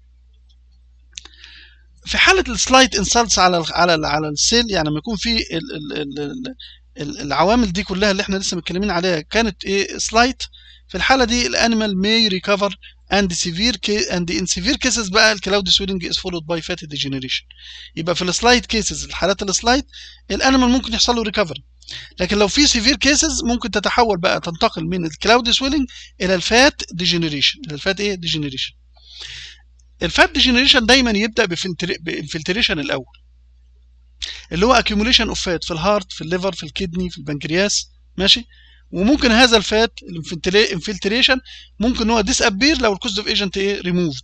Speaker 1: في حاله السلايت انسالتس على ال على ال على السيل يعني لما يكون في ال ال ال ال العوامل دي كلها اللي احنا لسه متكلمين عليها كانت ايه سلايت في الحاله دي الانيمال may recover and severe ca- and in severe cases بقى الكلاود swelling is followed by fatty degeneration يبقى في السلايد كيسز الحالات السلايد الانيمال ممكن يحصل له ريكفري لكن لو في سيفير كيسز ممكن تتحول بقى تنتقل من الكلاود سويلنج الى الفات ديجنريشن الى الفات ايه ديجنريشن الفات ديجنريشن دايما يبدا بانفلتريشن الاول اللي هو accumulation اوف فات في الهارت في الليفر في الكدني في البنكرياس ماشي وممكن هذا الفات الانفلتريشن ممكن ان هو ديس ابير لو الكوست اوف ايجنت ايه ريموفد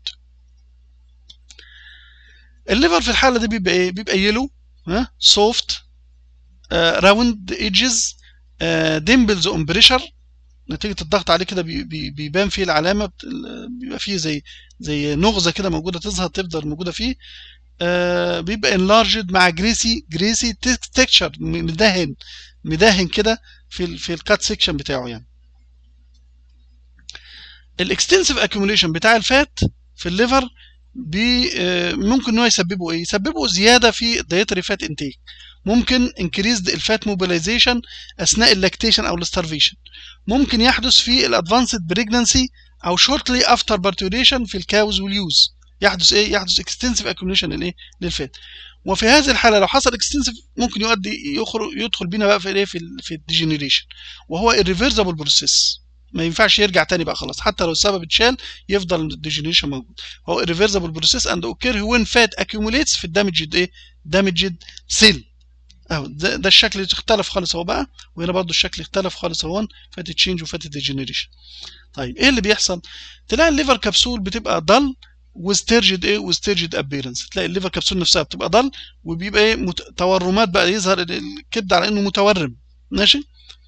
Speaker 1: الليفر في الحاله دي بيبقى ايه بيبقى يلو ها سوفت راوند ايدجز ديمبلز اون بريشر نتيجه الضغط عليه كده بي- بي- بيبان فيه العلامه بت- بيبقى فيه زي زي نغزه كده موجوده تظهر تفضل موجوده فيه آه، بيبقى انلارجد مع جريسي جريسي تكتشر مدهن مدهن كده في ال في الكات سيكشن بتاعه يعني الاكستنسيف اكيوميليشن بتاع الفات في الليفر بي آه، ممكن ان هو يسببه ايه يسببه زياده في الدايتري فات انتيك ممكن انكريز الفات موبيلايزيشن اثناء اللاكتيشن او الستارفيشن ممكن يحدث في الادفانسد بريجنانسي او شورتلي افتر بارتوليشن في الكاوز واليوز يحدث ايه يحدث اكستنسيف اكيوميليشن للايه للفات وفي هذه الحاله لو حصل اكستنسيف ممكن يؤدي يخرج يدخل بينا بقى في الايه في ال- في الديجنريشن وهو irreversible بروسيس ما ينفعش يرجع تاني بقى خلاص حتى لو السبب اتشال يفضل الديجنريشن موجود هو irreversible بروسيس اند اوكير when fat accumulates في الدامجد ايه دامجد سيل اهو ده, ده الشكل اختلف خالص اهو بقى وهنا برضو الشكل اختلف خالص اهو فات تشينج وفات ديجنريشن طيب ايه اللي بيحصل تلاقي الليفر كبسول بتبقى ضل وستيرجد ايه وستيرجد ابيرنس تلاقي الليفر كبسول نفسها بتبقى ضل وبيبقى ايه مت... تورمات بقى يظهر الكبد على انه متورم ماشي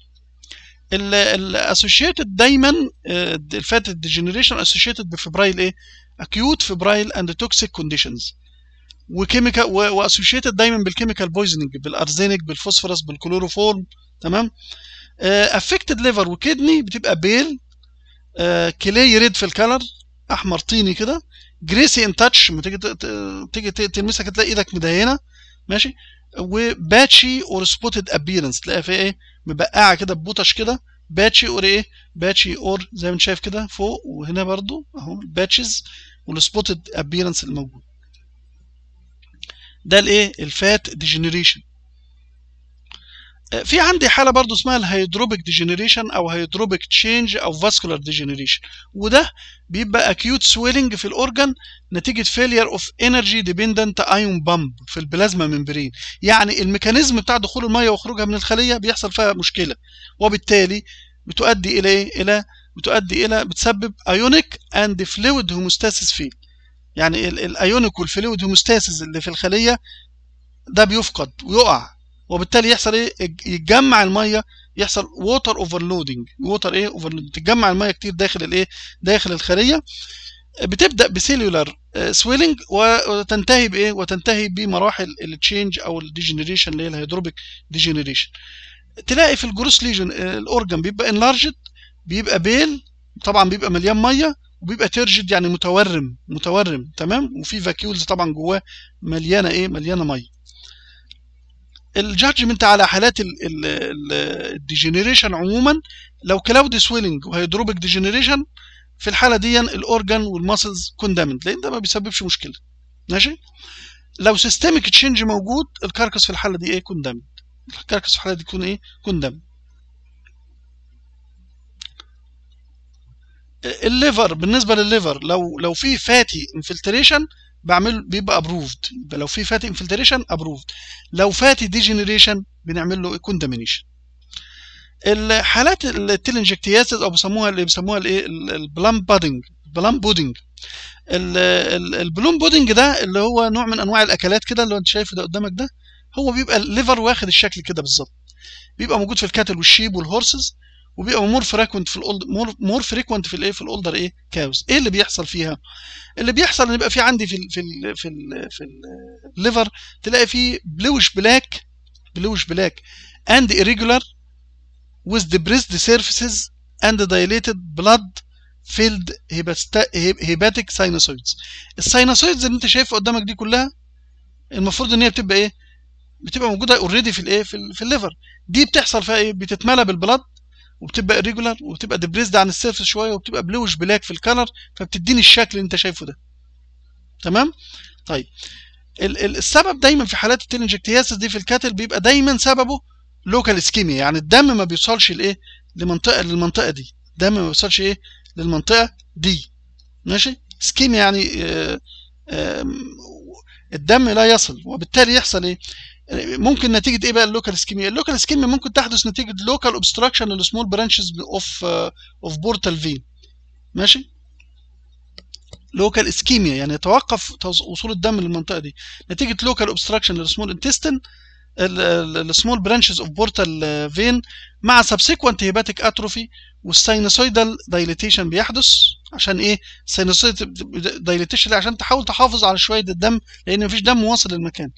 Speaker 1: الاسوشيتد دايما آه، الفات ديجنريشن اسوشيتد بفبرايل ايه اكيوت فبرايل اند توكسيك كونديشنز وكيميكال واسوشيتد دايما بالكيميكال بويزنينج بالارزينيك بالفوسفورس بالكلوروفورم تمام افكتد ليفر وكدني بتبقى بيل كلاي ريد في الكلر احمر طيني كده جريسي ان تاتش لما تيجي ت- ت- تيجي ت- تلمسها كده تلاقي ايدك مدهنه ماشي وباتشي اور سبوتد ابيرنس تلاقيها في ايه مبقعه كده ببوتش كده باتشي اور ايه باتشي اور زي ما انت شايف كده فوق وهنا برضو اهو الباتشز والسبوتد ابيرنس الموجود ده الايه الفات ديجنريشن في عندي حاله برضو اسمها الهيدروبيك ديجنريشن او هيدروبيك تشينج او فاسكولار ديجنريشن وده بيبقى اكيوت سويلنج في الاورجن نتيجه فيلير اوف انرجي ديبندنت ايون بامب في البلازما ممبرين يعني الميكانيزم بتاع دخول الميه وخروجها من الخليه بيحصل فيها مشكله وبالتالي بتؤدي الى ايه الى بتؤدي الى بتسبب ايونيك اند فلويد هوموستاسيس فيه يعني ال- الايونيك والفلويد هوموستاسيس اللي في الخليه ده بيفقد ويقع وبالتالي يحصل ايه يتجمع الميه يحصل ووتر اوفرلودنج ووتر ايه اوفرلودنج تتجمع الميه كتير داخل الايه داخل الخليه بتبدا بسيلولار سويلنج وتنتهي بايه وتنتهي بمراحل التشينج او الديجنريشن اللي هي الهيدروبيك ديجنريشن تلاقي في الجروس ليجن الاورجن بيبقى انلارجد بيبقى بيل طبعا بيبقى مليان ميه وبيبقى ترجد يعني متورم متورم تمام وفي فاكيولز طبعا جواه مليانه ايه مليانه ميه الجادجمنت على حالات الديجنريشن عموما لو كلاود سويلنج وهيدروبيك ديجنريشن في الحاله دي الاورجن والماسلز كوندامنت لان ده ما بيسببش مشكله ماشي لو سيستميك تشينج موجود الكاركس في الحاله دي ايه كوندامنت الكاركس في الحاله دي يكون ايه كوندامنت الليفر بالنسبه للليفر لو لو في فاتي انفلتريشن بعمل بيبقى ابروفد لو في فاتي انفلتريشن ابروفد لو فاتي ديجنريشن بنعمل له كوندامينيشن الحالات التلنجكتياسيس او بيسموها اللي بيسموها الايه البلام بودنج البلام بودنج البلوم بودنج ده اللي هو نوع من انواع الاكلات كده اللي انت شايفه ده قدامك ده هو بيبقى الليفر واخد الشكل كده بالظبط بيبقى موجود في الكاتل والشيب والهورسز وبيبقى مور فريكوينت في الاولد مور مور فريكوينت في الايه في الاولدر ايه كاوز ايه اللي بيحصل فيها اللي بيحصل ان يبقى في عندي في ال في ال في ال في الليفر تلاقي فيه بلوش بلاك بلوش بلاك and irregular with depressed surfaces and dilated blood filled hepatic sinusoids الساينوسويدز اللي انت شايفها قدامك دي كلها المفروض ان هي بتبقى ايه بتبقى موجوده اوريدي في الايه في, ال في الليفر دي بتحصل فيها ايه بتتملى بالبلد وبتبقى irregular وبتبقى ديبريسد عن السيرفس شويه وبتبقى بلوش بلاك في الكلر فبتديني الشكل اللي انت شايفه ده تمام طيب ال ال السبب دايما في حالات التلنجكتياسس دي في الكاتل بيبقى دايما سببه لوكال اسكيميا يعني الدم ما بيوصلش لايه لمنطقه للمنطقه دي الدم ما بيوصلش ايه للمنطقه دي ماشي اسكيميا يعني آه آه الدم لا يصل وبالتالي يحصل ايه ممكن نتيجه ايه بقى اللوكال اسكيميا اللوكال اسكيميا ممكن تحدث نتيجه لوكال اوبستراكشن للسمول برانشز اوف اوف بورتال فين ماشي لوكال اسكيميا يعني يتوقف وصول الدم للمنطقه دي نتيجه لوكال اوبستراكشن للسمول انتستين السمول برانشز اوف بورتال فين مع سبسيكوانت هيباتيك اتروفي والساينوسويدال دايليتيشن بيحدث عشان ايه الساينوسويدال دايليتيشن عشان تحاول تحافظ على شويه الدم لان مفيش دم واصل للمكان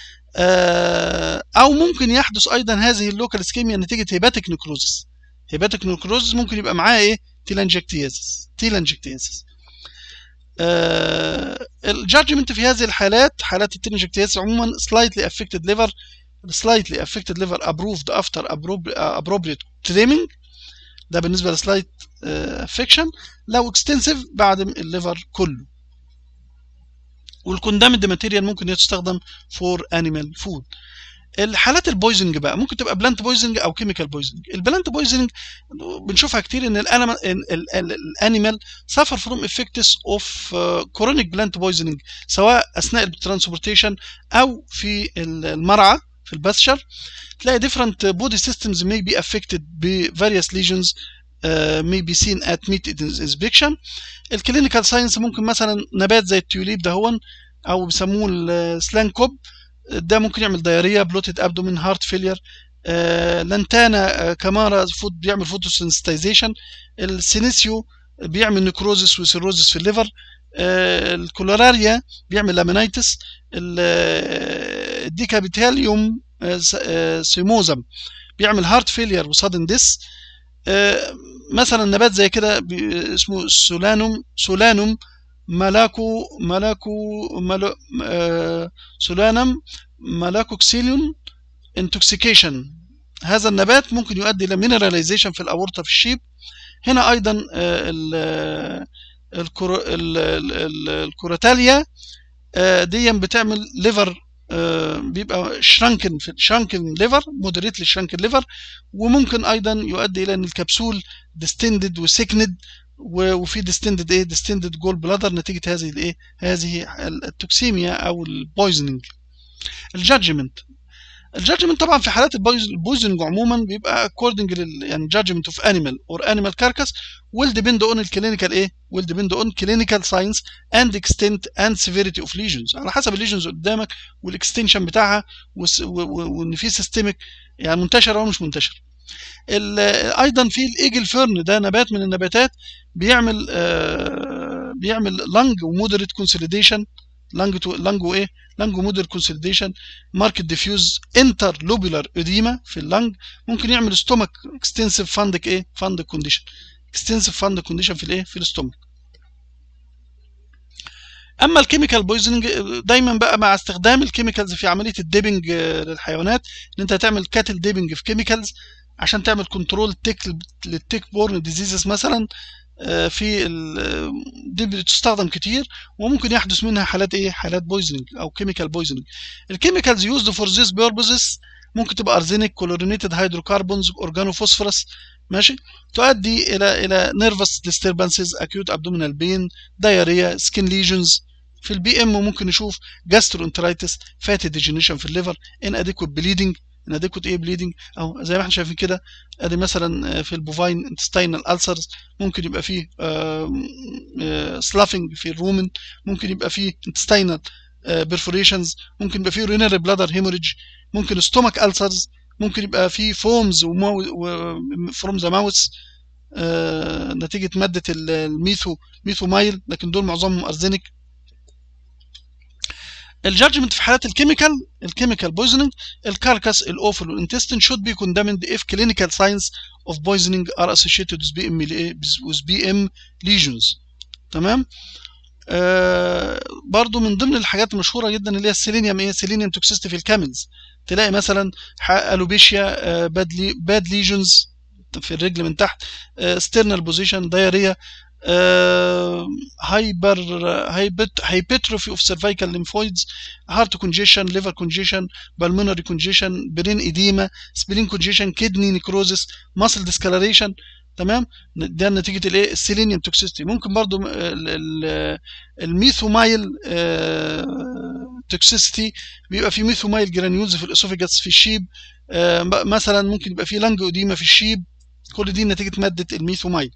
Speaker 1: او ممكن يحدث ايضا هذه اللوكال اسكيميا نتيجه هيباتيك نكروزس هيباتيك نكروزس ممكن يبقى معاه ايه تيلانجكتيازس تيلانجكتيازس آه الجادجمنت في هذه الحالات حالات التيلانجكتيازس عموما slightly affected liver slightly affected liver approved after appropriate trimming ده بالنسبه لسلايت افكشن لو اكستنسيف بعد الليفر كله والكوندامد ماتيريال ممكن تستخدم فور انيمال فود الحالات البويزنج بقى ممكن تبقى بلانت بويزنج او كيميكال بويزنج البلانت بويزنج بنشوفها كتير ان الانيمال سفر فروم افكتس اوف كورونيك بلانت بويزنج سواء اثناء الترانسبورتيشن او في المرعى في الباستشر تلاقي different body systems may be affected ب various lesions uh, may be seen at meat inspection الكلينيكال ساينس ممكن مثلا نبات زي التيوليب ده هون او بيسموه السلان كوب ده ممكن يعمل دايريا بلوتد ابدومين هارت فيلير لانتانا كامارا فود بيعمل فوتوسنسيتايزيشن السينيسيو بيعمل نكروزس وسيروزس في الليفر الكولاراريا بيعمل لامينايتس الديكابيتاليوم سيموزم بيعمل هارت فيلير وسادن ديس مثلا نبات زي كده اسمه سولانوم سولانوم ملاكو ملاكو ملو سولانم ملاكوكسيليون انتوكسيكيشن هذا النبات ممكن يؤدي الى مينراليزيشن في الاورطه في الشيب هنا ايضا الكوراتاليا دي بتعمل ليفر بيبقى شرانكن في شرانكن ليفر مودريتلي شرانكن ليفر وممكن ايضا يؤدي الى ان الكبسول ديستندد وسكند وفي ديستندد ايه ديستندد جول بلادر نتيجه هذه الايه هذه التوكسيميا او البويزنينج الجادجمنت الجادجمنت طبعا في حالات البويزنينج عموما بيبقى according لل يعني judgment of animal or animal carcass will depend on الكلينيكال ايه will depend on clinical science and extent and severity of lesions على حسب الليجنز قدامك والاكستنشن بتاعها وان في سيستميك يعني منتشر او مش منتشر ايضا في الايجل فيرن ده نبات من النباتات بيعمل آه بيعمل لانج ومودريت كونسوليديشن لانج تو لانج وايه لانج مودريت كونسوليديشن ماركت ديفيوز انتر لوبولار اديما في اللانج ممكن يعمل ستومك اكستنسيف فاندك ايه فاندك كونديشن اكستنسيف فاندك كونديشن في الايه في الاستومك اما الكيميكال بويزنج دايما بقى مع استخدام الكيميكالز في عمليه الديبنج للحيوانات ان انت تعمل كاتل ديبنج في كيميكالز عشان تعمل كنترول تيك للتيك بورن ديزيزز مثلا في دي بتستخدم كتير وممكن يحدث منها حالات ايه حالات بويزنج او كيميكال بويزنج الكيميكالز يوزد فور ذيس بيربزز ممكن تبقى ارزينيك كلورينيتد هيدروكربونز اورجانو فوسفورس ماشي تؤدي الى الى نيرفس ديستربنسز اكيوت ابدومينال بين دايريا سكين ليجنز في البي ام ممكن نشوف جاسترو انترايتس فاتي ديجينيشن في الليفر ان اديكوت بليدنج ان اديكوت ايه بليدنج او زي ما احنا شايفين كده ادي مثلا في البوفاين انتستينال السرز ممكن يبقى فيه سلافنج في الرومن ممكن يبقى فيه انتستينال بيرفوريشنز ممكن يبقى فيه رينال بلادر هيموريدج ممكن ستومك السرز ممكن يبقى فيه فومز فروم ذا ماوس نتيجه ماده الميثو ميثومايل لكن دول معظمهم ارزينيك الجادجمنت في حالات الكيميكال الكيميكال بويزنينج الكاركاس الاوفل والانتستين should be condemned if clinical signs of poisoning are associated with BM with BM lesions تمام آه برضو من ضمن الحاجات المشهوره جدا اللي هي السيلينيوم ايه سيلينيوم توكسيستي في الكاملز تلاقي مثلا الوبيشيا آه باد باد ليجنز في الرجل من تحت ستيرنال بوزيشن دايريا هايبر هايبرتروفي اوف سيرفايكال ليمفويدز هارت كونجيشن ليفر كونجيشن بالمونري كونجيشن برين اديما سبلين كونجيشن كدني نيكروزس ماسل ديسكالريشن تمام ده نتيجه الايه السيلينيوم توكسيستي ممكن برضو الميثومايل توكسيستي بيبقى في ميثومايل جرانيولز في الاسوفيجاس في الشيب مثلا ممكن يبقى في لانج اوديما في الشيب كل دي نتيجه ماده الميثومايل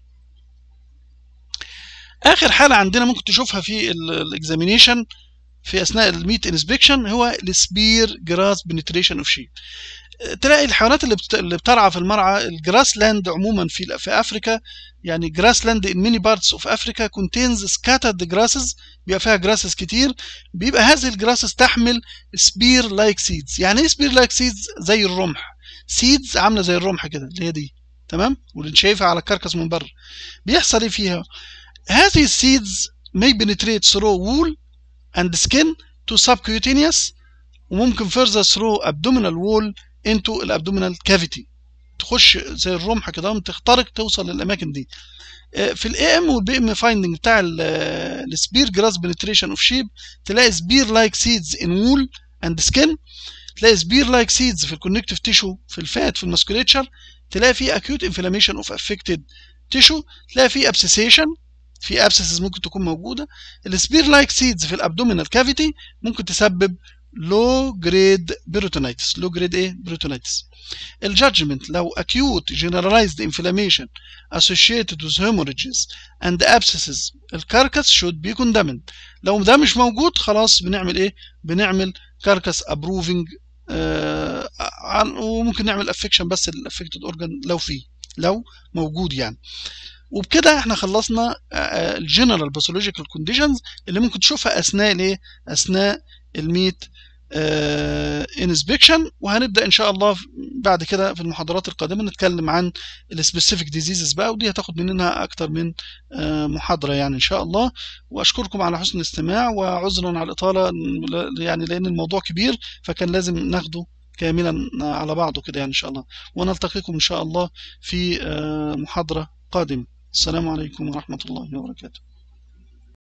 Speaker 1: اخر حاله عندنا ممكن تشوفها في الاكزامينيشن في اثناء الميت انسبكشن هو السبير جراس بنتريشن اوف شيب تلاقي الحيوانات اللي اللي بترعى في المرعى الجراس لاند عموما في في افريكا يعني جراس لاند ان ميني بارتس اوف افريكا كونتينز سكاترد جراسز بيبقى فيها جراسز كتير بيبقى هذه الجراسز تحمل سبير لايك سيدز يعني ايه سبير لايك سيدز زي الرمح سيدز عامله زي الرمح كده اللي هي دي تمام واللي شايفها على الكركس من بره بيحصل ايه فيها هذه السيدز may penetrate through wool and skin to subcutaneous وممكن further through abdominal wall into الابدومينال كافيتي تخش زي الرمح كده تخترق توصل للاماكن دي في الاي ام والبي ام فايندنج بتاع السبير جراس بنتريشن اوف شيب تلاقي سبير لايك سيدز ان وول اند سكين تلاقي سبير لايك سيدز في الكونكتيف تيشو في الفات في الماسكوليتشر تلاقي في اكيوت انفلاميشن اوف افكتد تيشو تلاقي في ابسيسيشن في ابسسز ممكن تكون موجوده السبير لايك سيدز في الابدومينال كافيتي ممكن تسبب لو جريد بيروتونيتس لو جريد ايه بيروتونيتس الجادجمنت لو acute generalized inflammation associated with hemorrhages and abscesses الكاركس should be condemned لو ده مش موجود خلاص بنعمل ايه بنعمل كاركس ابروفنج آه وممكن نعمل افكشن بس الافكتد اورجان لو فيه لو موجود يعني وبكده احنا خلصنا الجنرال باثولوجيكال كونديشنز اللي ممكن تشوفها اثناء الايه اثناء الميت انسبكشن وهنبدا ان شاء الله بعد كده في المحاضرات القادمه نتكلم عن السبيسيفيك ديزيزز بقى ودي هتاخد مننا اكتر من محاضره يعني ان شاء الله واشكركم على حسن الاستماع وعذرا على الاطاله يعني لان الموضوع كبير فكان لازم ناخده كاملا على بعضه كده يعني ان شاء الله ونلتقيكم ان شاء الله في محاضره قادمه السلام عليكم ورحمه الله وبركاته